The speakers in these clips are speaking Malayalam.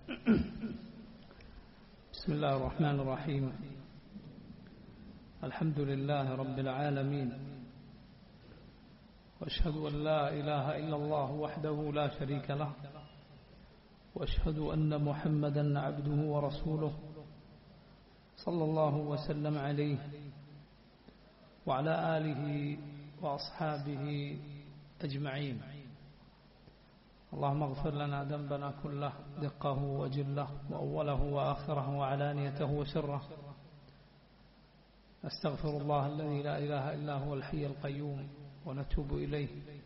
بسم الله الرحمن الرحيم الحمد لله رب العالمين واشهد ان لا اله الا الله وحده لا شريك له واشهد ان محمدا عبده ورسوله صلى الله وسلم عليه وعلى اله واصحابه اجمعين اللهم اغفر لنا ذنبنا كله دقه وجله واوله واخره وعلانيته وسره استغفر الله الذي لا اله الا هو الحي القيوم ونتوب اليه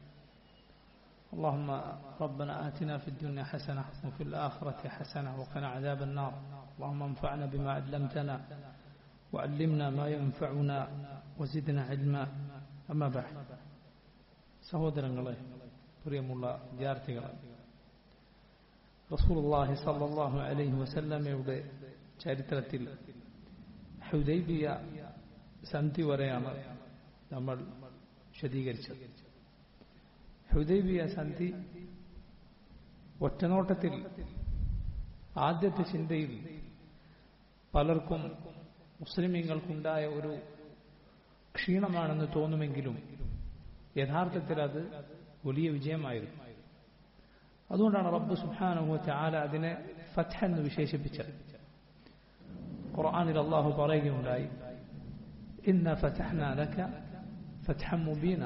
اللهم ربنا آتنا في الدنيا حسنة وفي الآخرة حسنة وقنا عذاب النار اللهم انفعنا بما علمتنا وعلمنا ما ينفعنا وزدنا علما أما بعد സഹോദരങ്ങളെ പ്രിയമുള്ള വിദ്യാർത്ഥികളെ റസൂലുള്ളാഹി സല്ലല്ലാഹു അലൈഹി വസല്ലമയുടെ ചരിത്രത്തിൽ ഹുദൈബിയ സന്ധി വരെയാണ് നമ്മൾ വിശദീകരിച്ചത് ഹുദൈബിയ സന്ധി ഒറ്റനോട്ടത്തിൽ ആദ്യത്തെ ചിന്തയിൽ പലർക്കും മുസ്ലിമീങ്ങൾക്കുണ്ടായ ഒരു ക്ഷീണമാണെന്ന് തോന്നുമെങ്കിലും യഥാർത്ഥത്തിൽ അത് വലിയ വിജയമായിരുന്നു അതുകൊണ്ടാണ് റബ്ബ് സുബ്ഹാനഹു തആല അതിനെ ഫത്ഹ എന്ന് വിശേഷിപ്പിച്ചത് ഖുർആനിൽ അല്ലാഹു പറയുകയുണ്ടായി ഇന്ന ഫതഹ്നാ ലക ഫത്ഹൻ മുബീന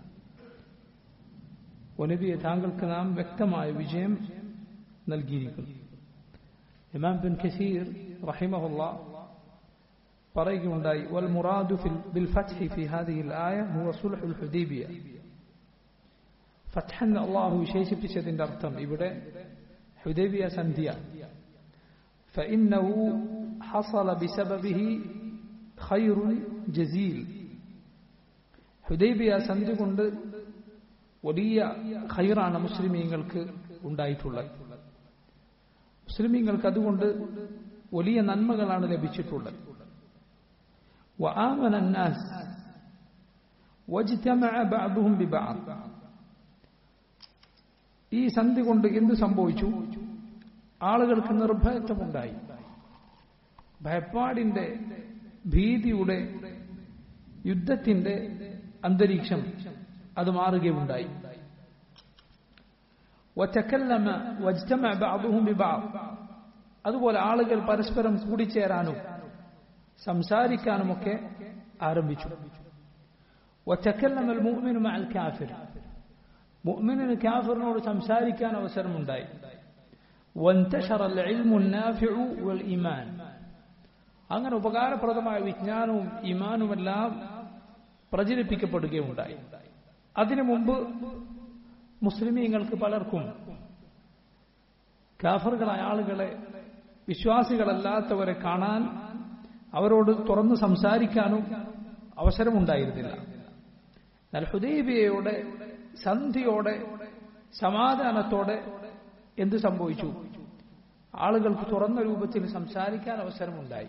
ഒനബിയെ താങ്കൾക്ക് നാം വ്യക്തമായ വിജയം നൽകിയിരിക്കുന്നു ഇമാം ബിൻ കസീർ റഹിമഹുല്ല പറയുകയുണ്ടായി വൽ മുറാദു ഫിൽ ബിൽ ഫത്ഹി ഫി ഹാദിഹി ആയ ഹുവ സുൽഹുൽ ഹുദൈബിയ ഫത്ഹ എന്ന് അള്ളാഹു വിശേഷിപ്പിച്ചതിന്റെ അർത്ഥം ഇവിടെ ഹുദൈബിയ സന്ധ്യ فإنه حصل بسببه خير جزيل ഹുദൈബിയ സന്ധി കൊണ്ട് വലിയ ഖൈറാണ് മുസ്ലിമീങ്ങൾക്ക് ഉണ്ടായിട്ടുള്ളത് മുസ്ലിമീങ്ങൾക്ക് അതുകൊണ്ട് വലിയ നന്മകളാണ് ലഭിച്ചിട്ടുള്ളത് وآمن الناس واجتمع بعضهم ببعض ഈ സന്ധി കൊണ്ട് എന്ത് സംഭവിച്ചു ആളുകൾക്ക് നിർഭയത്വമുണ്ടായി ഭയപ്പാടിന്റെ ഭീതിയുടെ യുദ്ധത്തിന്റെ അന്തരീക്ഷം അത് മാറുകയുണ്ടായി وتكلم واجتمع بعضهم ببعض അതുപോലെ ആളുകൾ പരസ്പരം കൂടിച്ചേരാനും സംസാരിക്കാനുമൊക്കെ ആരംഭിച്ചു وتكلم المؤمن مع الكافر മുഅ്മിനിന് കാഫിറിനോട് സംസാരിക്കാൻ അവസരമുണ്ടായി وانتشر العلم النافع والإيمان അങ്ങനെ ഉപകാരപ്രദമായ വിജ്ഞാനവും ഈമാനുമെല്ലാം പ്രചരിപ്പിക്കപ്പെടുകയുണ്ടായി അതിനു മുമ്പ് മുസ്ലിമീങ്ങൾക്ക് പലർക്കും കാഫറുകളായ ആളുകളെ വിശ്വാസികളല്ലാത്തവരെ കാണാൻ അവരോട് തുറന്ന് സംസാരിക്കാനും അവസരമുണ്ടായിരുന്നില്ല എന്നാൽ ഹുദൈബിയയുടെ സന്ധിയോടെ സമാധാനത്തോടെ എന്ത് സംഭവിച്ചു ആളുകൾക്ക് തുറന്ന രൂപത്തിൽ സംസാരിക്കാൻ അവസരമുണ്ടായി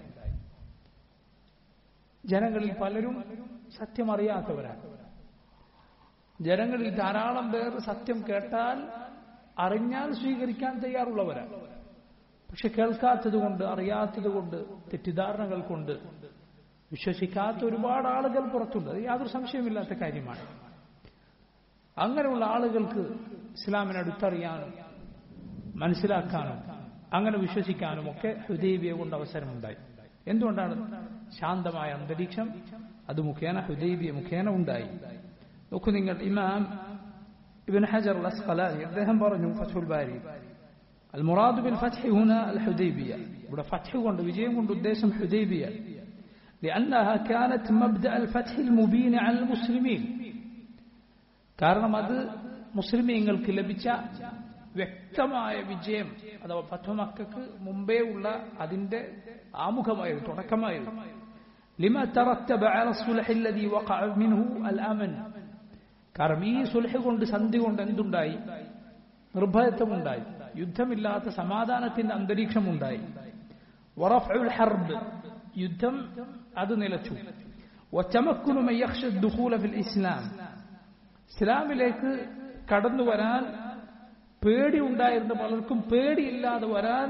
ജനങ്ങളിൽ പലരും സത്യം അറിയാത്തവരാണ് ജനങ്ങളിൽ ധാരാളം പേർ സത്യം കേട്ടാൽ അറിഞ്ഞാൽ സ്വീകരിക്കാൻ തയ്യാറുള്ളവരാണ് പക്ഷെ കേൾക്കാത്തത് കൊണ്ട് അറിയാത്തത് കൊണ്ട് തെറ്റിദ്ധാരണകൾ കൊണ്ട് വിശ്വസിക്കാത്ത ഒരുപാട് ആളുകൾ പുറത്തുണ്ട് അത് യാതൊരു സംശയമില്ലാത്ത കാര്യമാണ് അങ്ങനെയുള്ള ആളുകൾക്ക് ഇസ്ലാമിനെ അടുത്തറിയാനും മനസ്സിലാക്കാനും അങ്ങനെ വിശ്വസിക്കാനും ഒക്കെ ഹുദൈബിയ കൊണ്ട് അവസരമുണ്ടായി എന്തുകൊണ്ടാണ് ശാന്തമായ അന്തരീക്ഷം അത് മുഖേന ഹുദൈബിയ മുഖേന ഉണ്ടായി നോക്കൂ നിങ്ങൾ ഇമാം ഇബൻ ഹജർ അസ്ഖലാനി അദ്ദേഹം പറഞ്ഞു ഫത്തുൽ ബാരി المراد بالفتح هنا الحديبية ഇവിടെ ഫത്ഹ് കൊണ്ട് വിജയം കൊണ്ട് ഉദ്ദേശം ഹുദൈബിയ لأنها كانت مبدأ الفتح المبين على المسلمين കാരണം അത് മുസ്ലിമീങ്ങൾക്ക് ലഭിച്ച വ്യക്തമായ വിജയം അഥവാ ഫത്വമക്കൾക്ക് മുമ്പേ ഉള്ള അതിന്റെ ആമുഖമായിരുന്നു തുടക്കമായിരുന്നു لما ترتب على الصلح الذي وقع منه الأمن കാരണം ഈ സുൽഹ് കൊണ്ട് സന്ധി കൊണ്ട് എന്തുണ്ടായി നിർഭയത്വമുണ്ടായി യുദ്ധമില്ലാത്ത സമാധാനത്തിന്റെ അന്തരീക്ഷമുണ്ടായി വറഫുൽ ഹർബ് യുദ്ധം അത് നിലച്ചു وتمكن من يخشى الدخول في الإسلام ഇസ്ലാമിലേക്ക് കടന്നു വരാൻ പേടി ഉണ്ടായിരുന്ന പലർക്കും പേടിയില്ലാതെ വരാൻ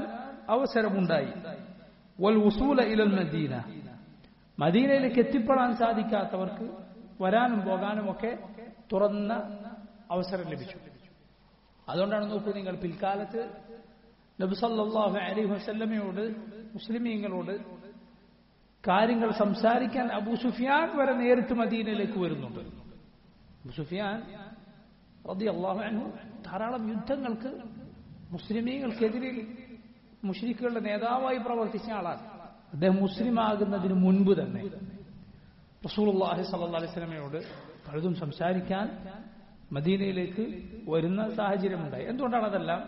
അവസരമുണ്ടായി വൽ ഉസൂല ഇലൽ മദീന മദീനയിലേക്ക് എത്തിപ്പെടാൻ സാധിക്കാത്തവർക്ക് വരാനും പോകാനും ഒക്കെ തുറന്ന അവസരം ലഭിച്ചു അതുകൊണ്ടാണ് നോക്കൂ നിങ്ങൾ പിൽക്കാലത്ത് നബിസല്ലാഹു അലൈഹി വസല്ലമയോട് മുസ്ലിമീങ്ങളോട് കാര്യങ്ങൾ സംസാരിക്കാൻ അബൂ സുഫിയാൻ വരെ നേരിട്ട് മദീനയിലേക്ക് വരുന്നുണ്ട് അബൂ സുഫിയാൻ റളിയല്ലാഹു അൻഹു ധാരാളം യുദ്ധങ്ങൾക്ക് മുസ്ലിമീങ്ങൾക്കെതിരിൽ മുഷ്രിഖുകളുടെ നേതാവായി പ്രവർത്തിച്ച ആളാണ് അദ്ദേഹം മുസ്ലിം ആകുന്നതിന് മുൻപ് തന്നെ റസൂലുള്ളാഹി സ്വല്ലല്ലാഹി അലൈഹി വസല്ലമയോട് പലതും സംസാരിക്കാൻ മദീനയിലേക്ക് വരുന്ന സാഹചര്യമുണ്ടായി എന്തുകൊണ്ടാണ് അതെല്ലാം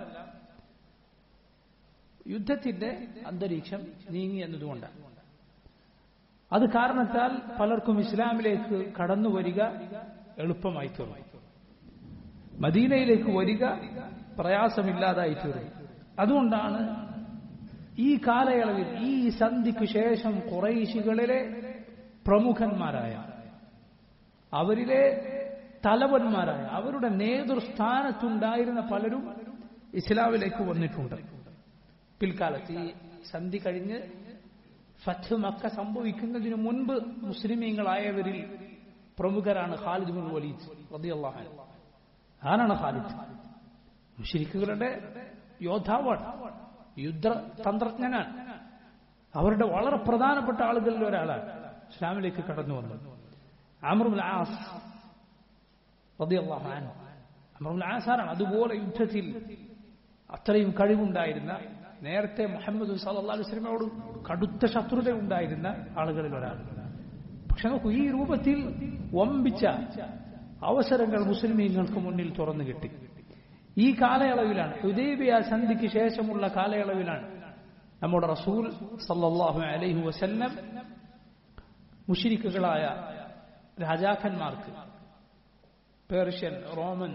യുദ്ധത്തിന്റെ അന്തരീക്ഷം നീങ്ങി എന്നതുകൊണ്ടാണ് അത് കാരണത്താൽ പലർക്കും ഇസ്ലാമിലേക്ക് കടന്നു വരിക എളുപ്പമായി തീർന്നു മദീനയിലേക്ക് വരിക പ്രയാസമില്ലാതായി തീർന്നു അതുകൊണ്ടാണ് ഈ കാലയളവിൽ ഈ സന്ധിക്ക് ശേഷം കുറേശികളിലെ പ്രമുഖന്മാരായ അവരിലെ തലവന്മാരായ അവരുടെ നേതൃസ്ഥാനത്തുണ്ടായിരുന്ന പലരും ഇസ്ലാമിലേക്ക് വന്നിട്ടുണ്ട് പിൽക്കാലത്ത് ഈ സന്ധി കഴിഞ്ഞ് ഫത്ത് മക്ക സംഭവിക്കുന്നതിന് മുൻപ് മുസ്ലിമീങ്ങളായവരിൽ പ്രമുഖരാണ് ഖാലിദ് ബിൻ വലീദ് റളിയല്ലാഹു അൻഹു ആരാണ് ഖാലിദ് മുശ്രിക്കുകളുടെ യോദ്ധാവാണ് യുദ്ധ തന്ത്രജ്ഞനാണ് അവരുടെ വളരെ പ്രധാനപ്പെട്ട ആളുകളിൽ ഒരാളാണ് ഇസ്ലാമിലേക്ക് കടന്നു വന്നത് അമറുൽ ആസ് റളിയല്ലാഹു അൻഹു അമറുൽ ആസാറാണ് അതുപോലെ യുദ്ധത്തിൽ അത്രയും കഴിവുണ്ടായിരുന്ന നേരത്തെ മുഹമ്മദ് സല്ലല്ലാഹു അലൈഹി വസല്ലമയോട് കടുത്ത ശത്രുത ഉണ്ടായിരുന്ന ആളുകളിൽ ഒരാൾ പക്ഷെ നോക്കൂ ഈ രൂപത്തിൽ വമ്പിച്ച അവസരങ്ങൾ മുസ്ലിമീങ്ങൾക്ക് മുന്നിൽ തുറന്നു കിട്ടി ഈ കാലയളവിലാണ് ഹുദൈബിയ സന്ധിക്ക് ശേഷമുള്ള കാലയളവിലാണ് നമ്മുടെ റസൂൽ സല്ലല്ലാഹു അലൈഹി വസല്ലം മുഷിരിക്കുകളായ രാജാക്കന്മാർക്ക് പേർഷ്യൻ റോമൻ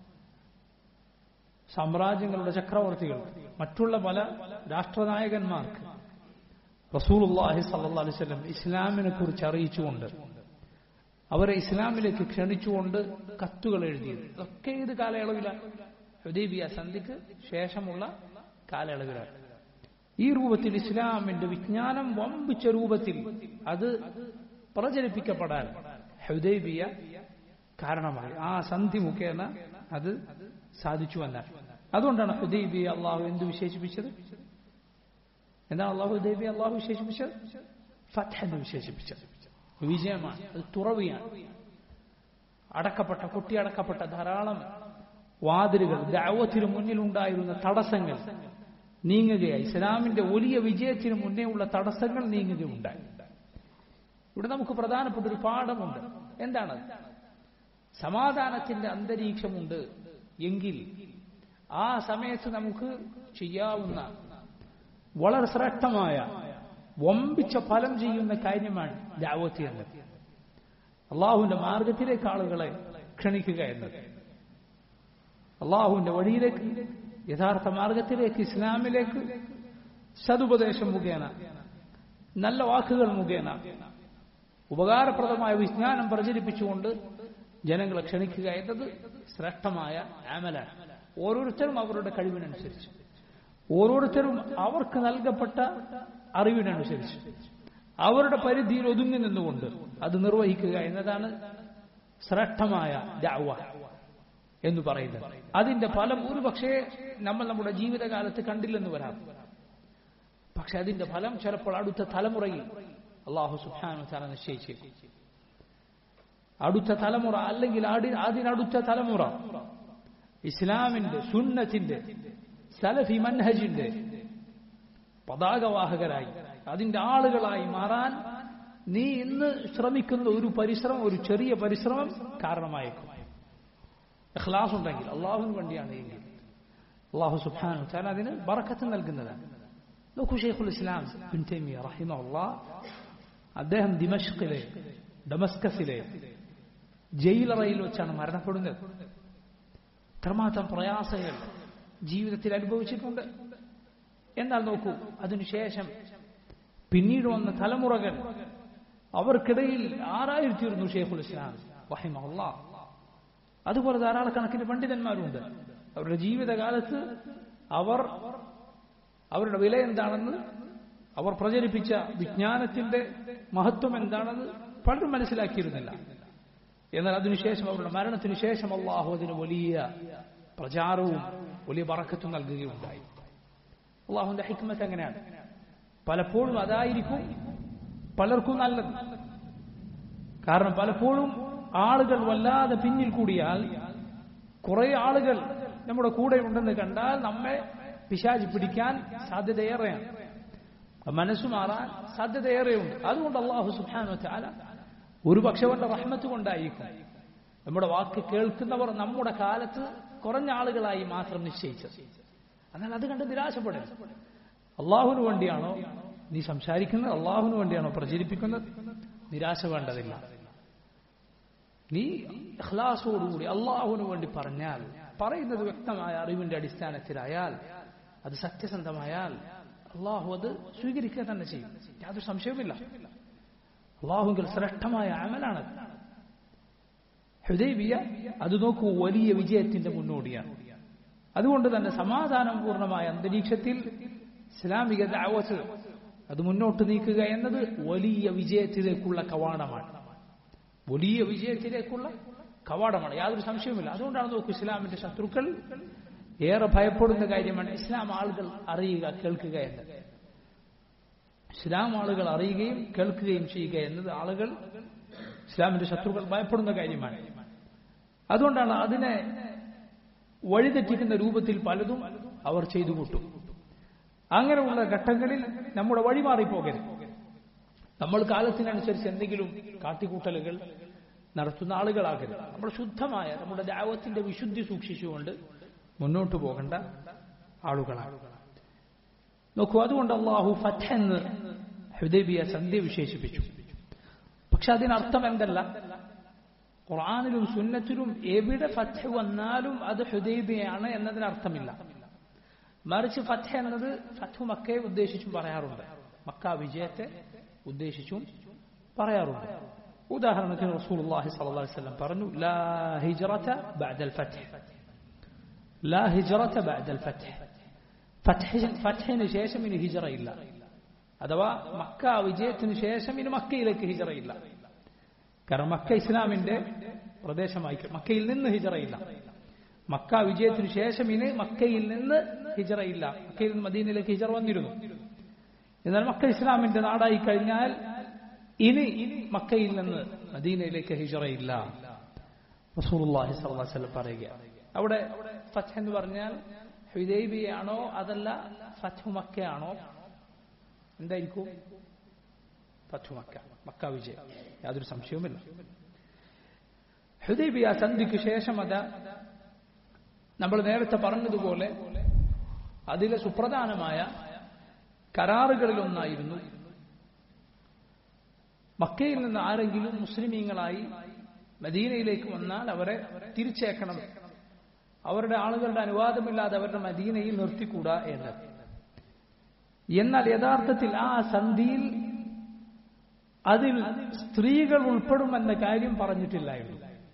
സാമ്രാജ്യങ്ങളുടെ ചക്രവർത്തികൾ മറ്റുള്ള പല രാഷ്ട്രനായകന്മാർക്ക് റസൂലുള്ളാഹി സല്ലല്ലാഹു അലൈഹി വസല്ലം ഇസ്ലാമിനെ കുറിച്ച് അറിയിച്ചുകൊണ്ട് അവരെ ഇസ്ലാമിലേക്ക് ക്ഷണിച്ചുകൊണ്ട് കത്തുകൾ എഴുതിയത് ഇതൊക്കെ ഇത് കാലയളവിലാണ് ഹുദൈബിയ സന്ധിക്ക് ശേഷമുള്ള കാലയളവിലാണ് ഈ രൂപത്തിൽ ഇസ്ലാമിന്റെ വിജ്ഞാനം വമ്പിച്ച രൂപത്തിൽ അത് പ്രചരിപ്പിക്കപ്പെടാൻ ഹുദൈബിയ കാരണമായി ആ സന്ധി മുഖേന അത് സാധിച്ചു എന്നാണ് അതുകൊണ്ടാണ് ഹുദൈബിയ അള്ളാഹു എന്ത് വിശേഷിപ്പിച്ചത് എന്താണ് അള്ളാഹു ഹുദൈബിയ അള്ളാഹു വിശേഷിപ്പിച്ചത് ഫത്ത് എന്ന് വിശേഷിപ്പിച്ചത് വിജയമാണ് അത് തുറവിയാണ് അടക്കപ്പെട്ട കൊട്ടിയടക്കപ്പെട്ട ധാരാളം വാതിലുകൾ ദാവത്തിന് മുന്നിലുണ്ടായിരുന്ന തടസ്സങ്ങൾ നീങ്ങുകയായി ഇസ്ലാമിന്റെ വലിയ വിജയത്തിന് മുന്നേ ഉള്ള തടസ്സങ്ങൾ നീങ്ങുകയുണ്ടായി ഇവിടെ നമുക്ക് പ്രധാനപ്പെട്ട ഒരു പാഠമുണ്ട് എന്താണ് സമാധാനത്തിന്റെ അന്തരീക്ഷമുണ്ട് എങ്കിൽ ആ സമയത്ത് നമുക്ക് ചെയ്യാവുന്ന വളരെ ശ്രേഷ്ഠമായ വമ്പിച്ച ഫലം ചെയ്യുന്ന കാര്യമാണ് ദാവത്തി എന്നത് അള്ളാഹുവിന്റെ മാർഗത്തിലേക്ക് ആളുകളെ ക്ഷണിക്കുക എന്നത് അള്ളാഹുവിന്റെ വഴിയിലേക്ക് യഥാർത്ഥ മാർഗത്തിലേക്ക് ഇസ്ലാമിലേക്ക് സതുപദേശം മുഖേന നല്ല വാക്കുകൾ മുഖേന ഉപകാരപ്രദമായ വിജ്ഞാനം പ്രചരിപ്പിച്ചുകൊണ്ട് ജനങ്ങളെ ക്ഷണിക്കുക എന്നത് ശ്രേഷ്ഠമായ ആമലാണ് ഓരോരുത്തരും അവരുടെ കഴിവിനനുസരിച്ച് ഓരോരുത്തരും അവർക്ക് നൽകപ്പെട്ട അറിവിനനുസരിച്ച് അവരുടെ പരിധിയിൽ ഒതുങ്ങി നിന്നുകൊണ്ട് അത് നിർവഹിക്കുക എന്നതാണ് ശ്രേഷ്ഠമായ ദാവ എന്ന് പറയുന്നത് അതിന്റെ ഫലം ഒരുപക്ഷെ നമ്മൾ നമ്മുടെ ജീവിതകാലത്ത് കണ്ടില്ലെന്ന് വരാം പക്ഷെ അതിന്റെ ഫലം ചിലപ്പോൾ അടുത്ത തലമുറയിൽ അള്ളാഹു സുഹാനു തല നിശ്ചയിച്ചേക്കും അടുത്ത തലമുറ അല്ലെങ്കിൽ അതിനടുത്ത തലമുറ ഇസ്ലാമിന്റെ സുന്നത്തിന്റെ സലഫി മൻഹജിന്റെ പതാകവാഹകരായി അതിന്റെ ആളുകളായി മാറാൻ നീ ഇന്ന് ശ്രമിക്കുന്ന ഒരു പരിശ്രമം ഒരു ചെറിയ പരിശ്രമം കാരണമായേക്കും ഇഖ്ലാസ് ഉണ്ടെങ്കിൽ അള്ളാഹുവിന് വേണ്ടിയാണ് എങ്കിൽ അള്ളാഹു സുബാനു താൻ അതിന് ബറക്കത്ത് നൽകുന്നതാണ് നോക്കൂ ഷെയ്ഖുൽ ഇസ്ലാം ബിൻ തൈമിയ റഹിമ അദ്ദേഹം ദിമഷ്കിലെ ഡമസ്കസിലെ ജയിലറയിൽ വെച്ചാണ് മരണപ്പെടുന്നത് ഇത്രമാത്രം പ്രയാസങ്ങൾ ജീവിതത്തിൽ അനുഭവിച്ചിട്ടുണ്ട് എന്നാൽ നോക്കൂ അതിനുശേഷം പിന്നീട് വന്ന തലമുറകൾ അവർക്കിടയിൽ ആറായിരത്തിയിരുന്നു ഷെയ്ഖുൽ ഇസ്ലാം റഹിമ അതുപോലെ ധാരാളക്കണക്കിന് പണ്ഡിതന്മാരുണ്ട് അവരുടെ ജീവിതകാലത്ത് അവർ അവരുടെ വില എന്താണെന്ന് അവർ പ്രചരിപ്പിച്ച വിജ്ഞാനത്തിന്റെ മഹത്വം എന്താണെന്ന് പലരും മനസ്സിലാക്കിയിരുന്നില്ല എന്നാൽ അതിനുശേഷം അവരുടെ മരണത്തിന് ശേഷം അള്ളാഹു അതിന് വലിയ പ്രചാരവും വലിയ വറക്കത്തും നൽകുകയുണ്ടായി അള്ളാഹുവിന്റെ ഹിക്മത്ത് എങ്ങനെയാണ് പലപ്പോഴും അതായിരിക്കും പലർക്കും നല്ലത് കാരണം പലപ്പോഴും ആളുകൾ വല്ലാതെ പിന്നിൽ കൂടിയാൽ കുറെ ആളുകൾ നമ്മുടെ കൂടെ ഉണ്ടെന്ന് കണ്ടാൽ നമ്മെ പിശാചി പിടിക്കാൻ സാധ്യതയേറെയാണ് മനസ്സു മാറാൻ സാധ്യതയേറെയുണ്ട് അതുകൊണ്ട് അള്ളാഹു സുഹാനു ചാല ഒരു പക്ഷെ അവന്റെ റഹ്മത്ത് കൊണ്ടായിരിക്കും നമ്മുടെ വാക്ക് കേൾക്കുന്നവർ നമ്മുടെ കാലത്ത് കുറഞ്ഞ ആളുകളായി മാത്രം നിശ്ചയിച്ചത് എന്നാൽ അത് കണ്ട് നിരാശപ്പെടരുത് അള്ളാഹുവിന് വേണ്ടിയാണോ നീ സംസാരിക്കുന്നത് അള്ളാഹുവിന് വേണ്ടിയാണോ പ്രചരിപ്പിക്കുന്നത് നിരാശ വേണ്ടതില്ല നീ ഇഖ്ലാസോടുകൂടി അള്ളാഹുവിന് വേണ്ടി പറഞ്ഞാൽ പറയുന്നത് വ്യക്തമായ അറിവിന്റെ അടിസ്ഥാനത്തിലായാൽ അത് സത്യസന്ധമായാൽ അള്ളാഹു അത് സ്വീകരിക്കുക തന്നെ ചെയ്യും യാതൊരു സംശയവുമില്ല അള്ളാഹുങ്കിൽ ശ്രേഷ്ഠമായ അമലാണ് ഹൃദയബിയ അത് നോക്കൂ വലിയ വിജയത്തിന്റെ മുന്നോടിയാണ് അതുകൊണ്ട് തന്നെ സമാധാനം പൂർണ്ണമായ അന്തരീക്ഷത്തിൽ ഇസ്ലാമിക ദാവത്ത് അത് മുന്നോട്ട് നീക്കുക എന്നത് വലിയ വിജയത്തിലേക്കുള്ള കവാടമാണ് വലിയ വിജയത്തിലേക്കുള്ള കവാടമാണ് യാതൊരു സംശയവുമില്ല അതുകൊണ്ടാണ് നോക്കൂ ഇസ്ലാമിന്റെ ശത്രുക്കൾ ഏറെ ഭയപ്പെടുന്ന കാര്യമാണ് ഇസ്ലാം ആളുകൾ അറിയുക കേൾക്കുക എന്നത് ഇസ്ലാം ആളുകൾ അറിയുകയും കേൾക്കുകയും ചെയ്യുക എന്നത് ആളുകൾ ഇസ്ലാമിന്റെ ശത്രുക്കൾ ഭയപ്പെടുന്ന കാര്യമാണ് അതുകൊണ്ടാണ് അതിനെ വഴിതെറ്റിക്കുന്ന രൂപത്തിൽ പലതും അവർ ചെയ്തു കൂട്ടും അങ്ങനെയുള്ള ഘട്ടങ്ങളിൽ നമ്മുടെ വഴി മാറിപ്പോകരുത് നമ്മൾ കാലത്തിനനുസരിച്ച് എന്തെങ്കിലും കാട്ടിക്കൂട്ടലുകൾ നടത്തുന്ന ആളുകളാകരുത് നമ്മൾ ശുദ്ധമായ നമ്മുടെ ദാവത്തിന്റെ വിശുദ്ധി സൂക്ഷിച്ചുകൊണ്ട് മുന്നോട്ട് പോകേണ്ട ആളുകളാണ് നോക്കൂ അതുകൊണ്ട് അള്ളാഹു ഫത്ത് എന്ന് ഹുദൈബിയ സന്ധ്യ വിശേഷിപ്പിച്ചു പക്ഷെ അതിനർത്ഥം എന്തല്ല ഖുർആാനിലും സുന്നത്തിലും എവിടെ ഫത്ത് വന്നാലും അത് ഹുദൈബിയാണ് എന്നതിനർത്ഥമില്ല മറിച്ച് ഫത്ത് എന്നത് ഫത്ത് മക്കയെ ഉദ്ദേശിച്ചും പറയാറുണ്ട് മക്ക വിജയത്തെ ഉദ്ദേശിച്ചും പറയാറുണ്ട് ഉദാഹരണത്തിന് റസൂലുള്ളാഹി സ്വല്ലല്ലാഹു അലൈഹി വസല്ലം പറഞ്ഞു ലാ ഹിജ്റത ബഅദൽ ഫത്ത് ലാ ഹിജ്റത ബഅദൽ ഫത്ത് ഫത്ഹിന് ശേഷം ഇനി ഹിജറ ഇല്ല അഥവാ മക്ക വിജയത്തിന് ശേഷം ഇനി മക്കയിലേക്ക് ഹിജറ ഇല്ല കാരണം മക്ക ഇസ്ലാമിന്റെ പ്രദേശമായി മക്കയിൽ നിന്ന് ഹിജറയില്ല മക്ക വിജയത്തിന് ശേഷം ഇനി മക്കയിൽ നിന്ന് ഹിജറയില്ല മക്കയിൽ നിന്ന് മദീനയിലേക്ക് ഹിജറ വന്നിരുന്നു എന്നാൽ മക്ക ഇസ്ലാമിന്റെ നാടായി കഴിഞ്ഞാൽ ഇനി മക്കയിൽ നിന്ന് മദീനയിലേക്ക് ഹിജറയില്ല റസൂലുള്ളാഹി സ്വല്ലല്ലാഹു അലൈഹി വസല്ലം പറയുക അവിടെ ഫത്ത് എന്ന് പറഞ്ഞാൽ ഹുദൈബിയാണോ അതല്ല ഫത്ഹു മക്കയാണോ എന്തായിരിക്കും ഫത്ഹു മക്ക മക്ക വിജയം യാതൊരു സംശയവുമില്ല ഹുദൈബിയ സന്ധിക്ക് ശേഷം അത് നമ്മൾ നേരത്തെ പറഞ്ഞതുപോലെ അതിലെ സുപ്രധാനമായ കരാറുകളിലൊന്നായിരുന്നു മക്കയിൽ നിന്ന് ആരെങ്കിലും മുസ്ലിമീങ്ങളായി മദീനയിലേക്ക് വന്നാൽ അവരെ തിരിച്ചേക്കണം അവരുടെ ആളുകളുടെ അനുവാദമില്ലാതെ അവരുടെ മദീനയിൽ നിർത്തിക്കൂടാ എന്നത് എന്നാൽ യഥാർത്ഥത്തിൽ ആ സന്ധിയിൽ അതിൽ സ്ത്രീകൾ ഉൾപ്പെടുമെന്ന കാര്യം പറഞ്ഞിട്ടില്ലായിരുന്നു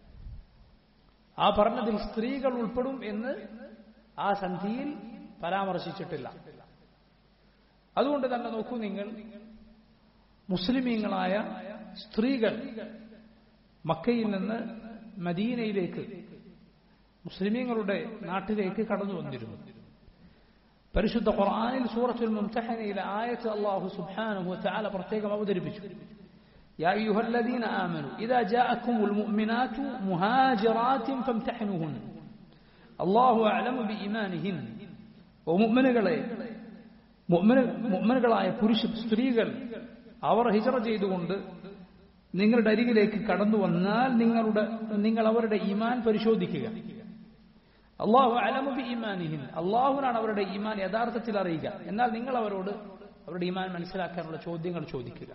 ആ പറഞ്ഞതിൽ സ്ത്രീകൾ ഉൾപ്പെടും എന്ന് ആ സന്ധിയിൽ പരാമർശിച്ചിട്ടില്ല അതുകൊണ്ട് തന്നെ നോക്കൂ നിങ്ങൾ മുസ്ലിമീങ്ങളായ സ്ത്രീകൾ മക്കയിൽ നിന്ന് മദീനയിലേക്ക് മുസ്ലിമീങ്ങളുടെ നാട്ടിലേക്ക് കടന്നു വന്നിരുന്നു പരിശുദ്ധ ഖുർആനിൽ സൂറത്തുൽ മുംതഹനയിലെ ആയത്ത് അല്ലാഹു സുബ്ഹാനഹു വതആല പ്രത്യേകം അവതരിപ്പിച്ചു يا أيها الذين آمنوا إذا جاءكم المؤمنات مهاجرات فامتحنوهن الله أعلم بإيمانهن ومؤمنകളെ മുഅ്മിനുകളായ പുരുഷ സ്ത്രീകൾ അവർ ഹിജറ ചെയ്തുകൊണ്ട് നിങ്ങളുടെ അരികിലേക്ക് കടന്നു വന്നാൽ നിങ്ങളുടെ നിങ്ങൾ അവരുടെ ഈമാൻ പരിശോധിക്കുക അള്ളാഹു അലമുബി ഈമാനിഹിൻ അള്ളാഹുനാണ് അവരുടെ ഈമാൻ യഥാർത്ഥത്തിൽ അറിയുക എന്നാൽ നിങ്ങൾ അവരോട് അവരുടെ ഈമാൻ മനസ്സിലാക്കാനുള്ള ചോദ്യങ്ങൾ ചോദിക്കുക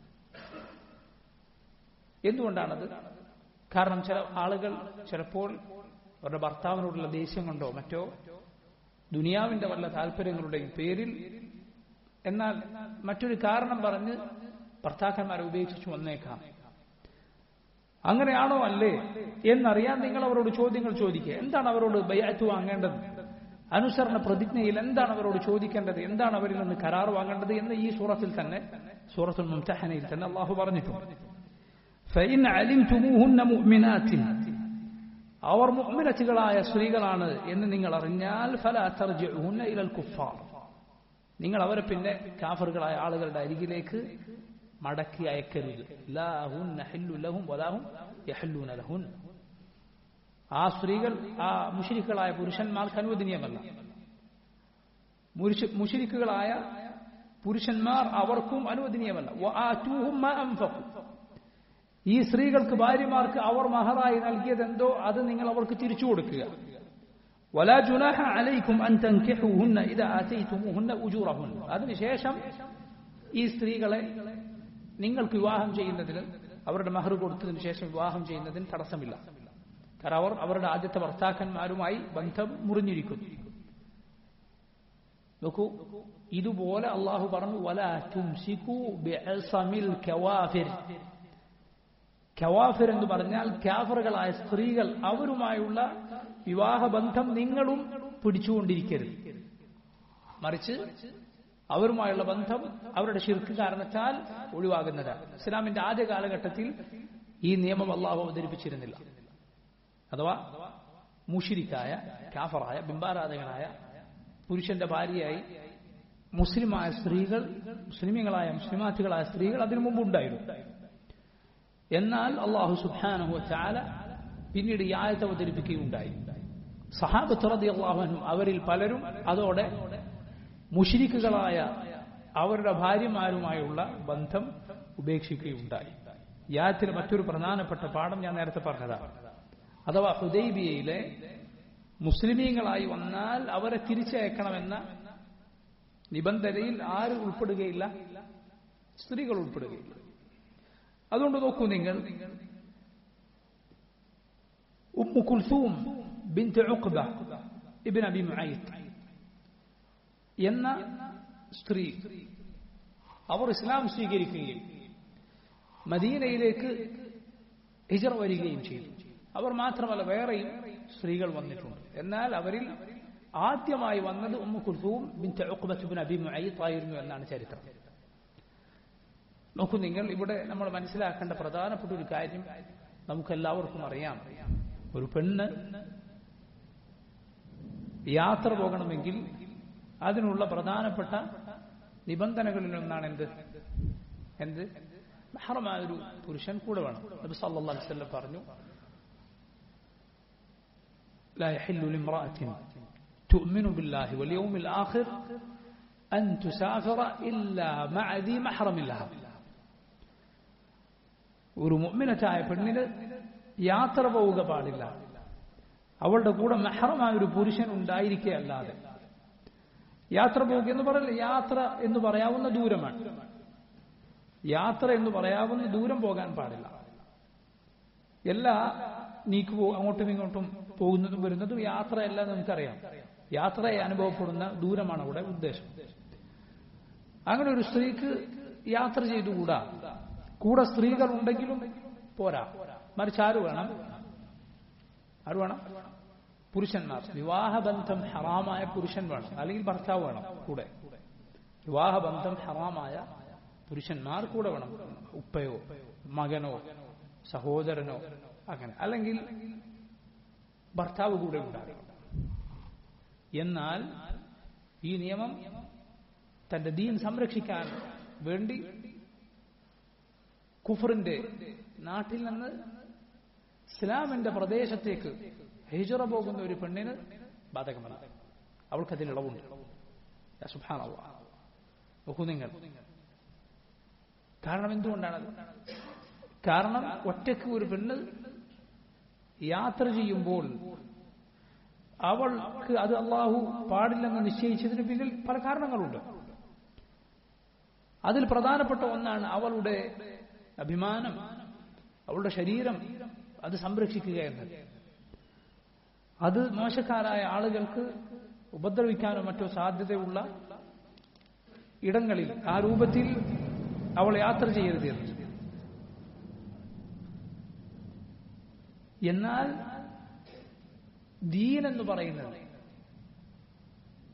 എന്തുകൊണ്ടാണത് കാരണം ചില ആളുകൾ ചിലപ്പോൾ അവരുടെ ഭർത്താവിനോടുള്ള ദേഷ്യം കൊണ്ടോ മറ്റോ ദുനിയാവിന്റെ വല്ല താല്പര്യങ്ങളുടെയും പേരിൽ എന്നാൽ മറ്റൊരു കാരണം പറഞ്ഞ് ഭർത്താക്കന്മാരെ ഉപേക്ഷിച്ചു വന്നേക്കാം അങ്ങനെയാണോ അല്ലേ എന്നറിയാൻ നിങ്ങൾ അവരോട് ചോദ്യങ്ങൾ ചോദിക്കുക എന്താണ് അവരോട് ബയ്യാറ്റ് വാങ്ങേണ്ടത് അനുസരണ പ്രതിജ്ഞയിൽ എന്താണ് അവരോട് ചോദിക്കേണ്ടത് എന്താണ് അവരിൽ നിന്ന് കരാർ വാങ്ങേണ്ടത് എന്ന് ഈ സൂറത്തിൽ തന്നെ സൂറത്തുൽ മുംതഹനയിൽ തന്നെ അള്ളാഹു പറഞ്ഞിട്ടുണ്ട് فإن علمتموهن مؤمنات അവർ മുഅ്മിനത്തുകളായ സ്ത്രീകളാണ് എന്ന് നിങ്ങൾ അറിഞ്ഞാൽ ഫലാ തർജിഉഹുന്ന ഇലൽ കുഫാർ നിങ്ങൾ അവരെ പിന്നെ കാഫറുകളായ ആളുകളുടെ അരികിലേക്ക് മടക്കി അയക്കരുത് ലാ ഹുന്ന ഹില്ലു ലഹും വലാഹും യഹല്ലൂന ലഹുൻ ആ സ്ത്രീകൾ ആ മുഷിരിക്കുകളായ പുരുഷന്മാർക്ക് അനുവദനീയമല്ല മുഷിരിക്കുകളായ പുരുഷന്മാർ അവർക്കും അനുവദനീയമല്ല വആതൂഹും മാ അൻഫഖു ഈ സ്ത്രീകൾക്ക് ഭാര്യമാർക്ക് അവർ മഹറായി നൽകിയതെന്തോ അത് നിങ്ങൾ അവർക്ക് തിരിച്ചു കൊടുക്കുക ولا جناح عليكم أن تنكحوهن إذا آتيتموهن أجورهن അതിനുശേഷം ഈ സ്ത്രീകളെ നിങ്ങൾക്ക് വിവാഹം ചെയ്യുന്നതിന് അവരുടെ മഹർ കൊടുത്തതിന് ശേഷം വിവാഹം ചെയ്യുന്നതിന് തടസ്സമില്ല കാരണം അവർ അവരുടെ ആദ്യത്തെ ഭർത്താക്കന്മാരുമായി ബന്ധം മുറിഞ്ഞിരിക്കുന്നു നോക്കൂ ഇതുപോലെ അള്ളാഹു പറഞ്ഞു വല തുംസിക്കു ബിഅസമിൽ കവാഫിർ കവാഫിർ എന്ന് പറഞ്ഞാൽ കാഫറുകളായ സ്ത്രീകൾ അവരുമായുള്ള വിവാഹബന്ധം നിങ്ങളും പിടിച്ചുകൊണ്ടിരിക്കരുത് മറിച്ച് അവരുമായുള്ള ബന്ധം അവരുടെ ശിർക്ക് കാരണത്താൽ ഒഴിവാകുന്നതാണ് ഇസ്ലാമിന്റെ ആദ്യ കാലഘട്ടത്തിൽ ഈ നിയമം അള്ളാഹു അവതരിപ്പിച്ചിരുന്നില്ല അഥവാ മുഷിരിക്കായ കാഫറായ ബിംബാരാധകനായ പുരുഷന്റെ ഭാര്യയായി മുസ്ലിമായ സ്ത്രീകൾ മുസ്ലിമീങ്ങളായ മുസ്ലിമാറ്റുകളായ സ്ത്രീകൾ അതിനു മുമ്പ് ഉണ്ടായിരുന്നു എന്നാൽ അള്ളാഹു സുബാനഹു ചാല പിന്നീട് ഈ ആയത്ത് അവതരിപ്പിക്കുകയുണ്ടായി സഹാബത്ത് റതി അള്ളാഹുനും അവരിൽ പലരും അതോടെ മുഷിരിക്കുകളായ അവരുടെ ഭാര്യമാരുമായുള്ള ബന്ധം ഉപേക്ഷിക്കുകയുണ്ടായി ഈ ആയത്തിൽ മറ്റൊരു പ്രധാനപ്പെട്ട പാഠം ഞാൻ നേരത്തെ പറഞ്ഞതാണ് അഥവാ ഹുദൈബിയയിലെ മുസ്ലിമീങ്ങളായി വന്നാൽ അവരെ തിരിച്ചയക്കണമെന്ന നിബന്ധനയിൽ ആര് ഉൾപ്പെടുകയില്ല സ്ത്രീകൾ ഉൾപ്പെടുകയില്ല അതുകൊണ്ട് നോക്കൂ നിങ്ങൾ Umm Kulthum bint Uqba ibn Abi Muayt എന്ന സ്ത്രീ അവർ ഇസ്ലാം സ്വീകരിക്കുകയും മദീനയിലേക്ക് ഹിജറ വരികയും ചെയ്തു അവർ മാത്രമല്ല വേറെയും സ്ത്രീകൾ വന്നിട്ടുണ്ട് എന്നാൽ അവരിൽ ആദ്യമായി വന്നത് Umm Kulthum bint Uqbat bin Abi Muayt ആയിരുന്നു എന്നാണ് ചരിത്രം നോക്കൂ നിങ്ങൾ ഇവിടെ നമ്മൾ മനസ്സിലാക്കേണ്ട പ്രധാനപ്പെട്ട ഒരു കാര്യം നമുക്കെല്ലാവർക്കും അറിയാം ഒരു പെണ്ണ് യാത്ര പോകണമെങ്കിൽ അതിനുള്ള പ്രധാനപ്പെട്ട നിബന്ധനകളിൽ ഒന്നാണ് എന്ത് എന്ത് മഹറമായ ഒരു പുരുഷൻ കൂടെ വേണം നബി സല്ലല്ലാഹു അലൈഹി വസല്ലം പറഞ്ഞു لا يحل لامرأة تؤمن بالله واليوم الآخر أن تسافر إلا مع ذي محرم لها ഒരു മുഅ്മിനത്തായ പെണ്ണിന് യാത്ര പോവുക പാടില്ല അവളുടെ കൂടെ മെഹറമായ ഒരു പുരുഷൻ ഉണ്ടായിരിക്കുകയല്ലാതെ യാത്ര പോവുക എന്ന് പറയില്ല യാത്ര എന്ന് പറയാവുന്ന ദൂരമാണ് യാത്ര എന്ന് പറയാവുന്ന ദൂരം പോകാൻ പാടില്ല എല്ലാ നീക്ക് പോ അങ്ങോട്ടും ഇങ്ങോട്ടും പോകുന്നതും വരുന്നതും യാത്രയല്ല നമുക്കറിയാം യാത്രയെ അനുഭവപ്പെടുന്ന ദൂരമാണ് അവിടെ ഉദ്ദേശം അങ്ങനെ ഒരു സ്ത്രീക്ക് യാത്ര ചെയ്തുകൂടാ കൂടെ സ്ത്രീകൾ ഉണ്ടെങ്കിലും പോരാ മറിച്ച് ആര് വേണം ആര് വേണം പുരുഷന്മാർ വിവാഹബന്ധം ഹറാമായ പുരുഷൻ വേണം അല്ലെങ്കിൽ ഭർത്താവ് വേണം കൂടെ വിവാഹബന്ധം ഹറാമായ പുരുഷന്മാർ കൂടെ വേണം ഉപ്പയോ മകനോ സഹോദരനോ അങ്ങനെ അല്ലെങ്കിൽ ഭർത്താവ് കൂടെ ഉണ്ടാകണം എന്നാൽ ഈ നിയമം തന്റെ ദീൻ സംരക്ഷിക്കാൻ വേണ്ടി കുഫറിന്റെ നാട്ടിൽ നിന്ന് ഇസ്ലാമിന്റെ പ്രദേശത്തേക്ക് ഹിജറ പോകുന്ന ഒരു പെണ്ണിന് ബാധകമല്ല അവൾക്കതിൽ ഇളവുണ്ട് നോക്കൂ നിങ്ങൾ കാരണം എന്തുകൊണ്ടാണത് കാരണം ഒറ്റയ്ക്ക് ഒരു പെണ്ണ് യാത്ര ചെയ്യുമ്പോൾ അവൾക്ക് അത് അള്ളാഹു പാടില്ലെന്ന് നിശ്ചയിച്ചതിന് പിന്നിൽ പല കാരണങ്ങളുണ്ട് അതിൽ പ്രധാനപ്പെട്ട ഒന്നാണ് അവളുടെ അഭിമാനം അവളുടെ ശരീരം അത് സംരക്ഷിക്കുക എന്നത് അത് മോശക്കാരായ ആളുകൾക്ക് ഉപദ്രവിക്കാനോ മറ്റോ സാധ്യതയുള്ള ഇടങ്ങളിൽ ആ രൂപത്തിൽ അവൾ യാത്ര ചെയ്യരുത് എന്ന് എന്നാൽ ദീൻ എന്ന് പറയുന്നത്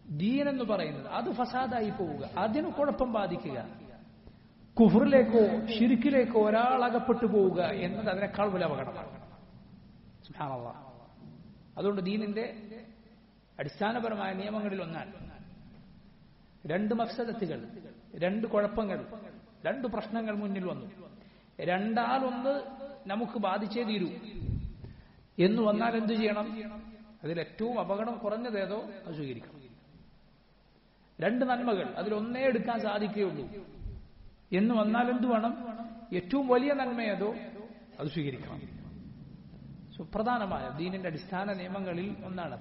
ദീൻ എന്ന് പറയുന്നത് അത് ഫസാദായി പോവുക അതിന് കുഴപ്പം ബാധിക്കുക കുഫറിലേക്കോ ഷിരിക്കിലേക്കോ ഒരാൾ അകപ്പെട്ടു പോവുക എന്നത് അതിനേക്കാൾ വലിയ അപകടമാണ് സുബ്ഹാനല്ലാഹ്. അതുകൊണ്ട് ദീനിന്റെ അടിസ്ഥാനപരമായ നിയമങ്ങളിൽ ഒന്നാണ് രണ്ട് മത്സരത്തുകൾ രണ്ട് കുഴപ്പങ്ങൾ രണ്ട് പ്രശ്നങ്ങൾ മുന്നിൽ വന്നു രണ്ടാലൊന്ന് നമുക്ക് ബാധിച്ചേ തീരൂ എന്ന് വന്നാൽ എന്തു ചെയ്യണം അതിൽ ഏറ്റവും അപകടം കുറഞ്ഞതേതോ അത് സ്വീകരിക്കണം രണ്ട് നന്മകൾ അതിലൊന്നേ എടുക്കാൻ സാധിക്കുകയുള്ളൂ എന്ന് വന്നാൽ എന്തു വേണം ഏറ്റവും വലിയ നന്മയേതോ അത് സ്വീകരിക്കണം സുപ്രധാനമായ ദീനിന്റെ അടിസ്ഥാന നിയമങ്ങളിൽ ഒന്നാണ്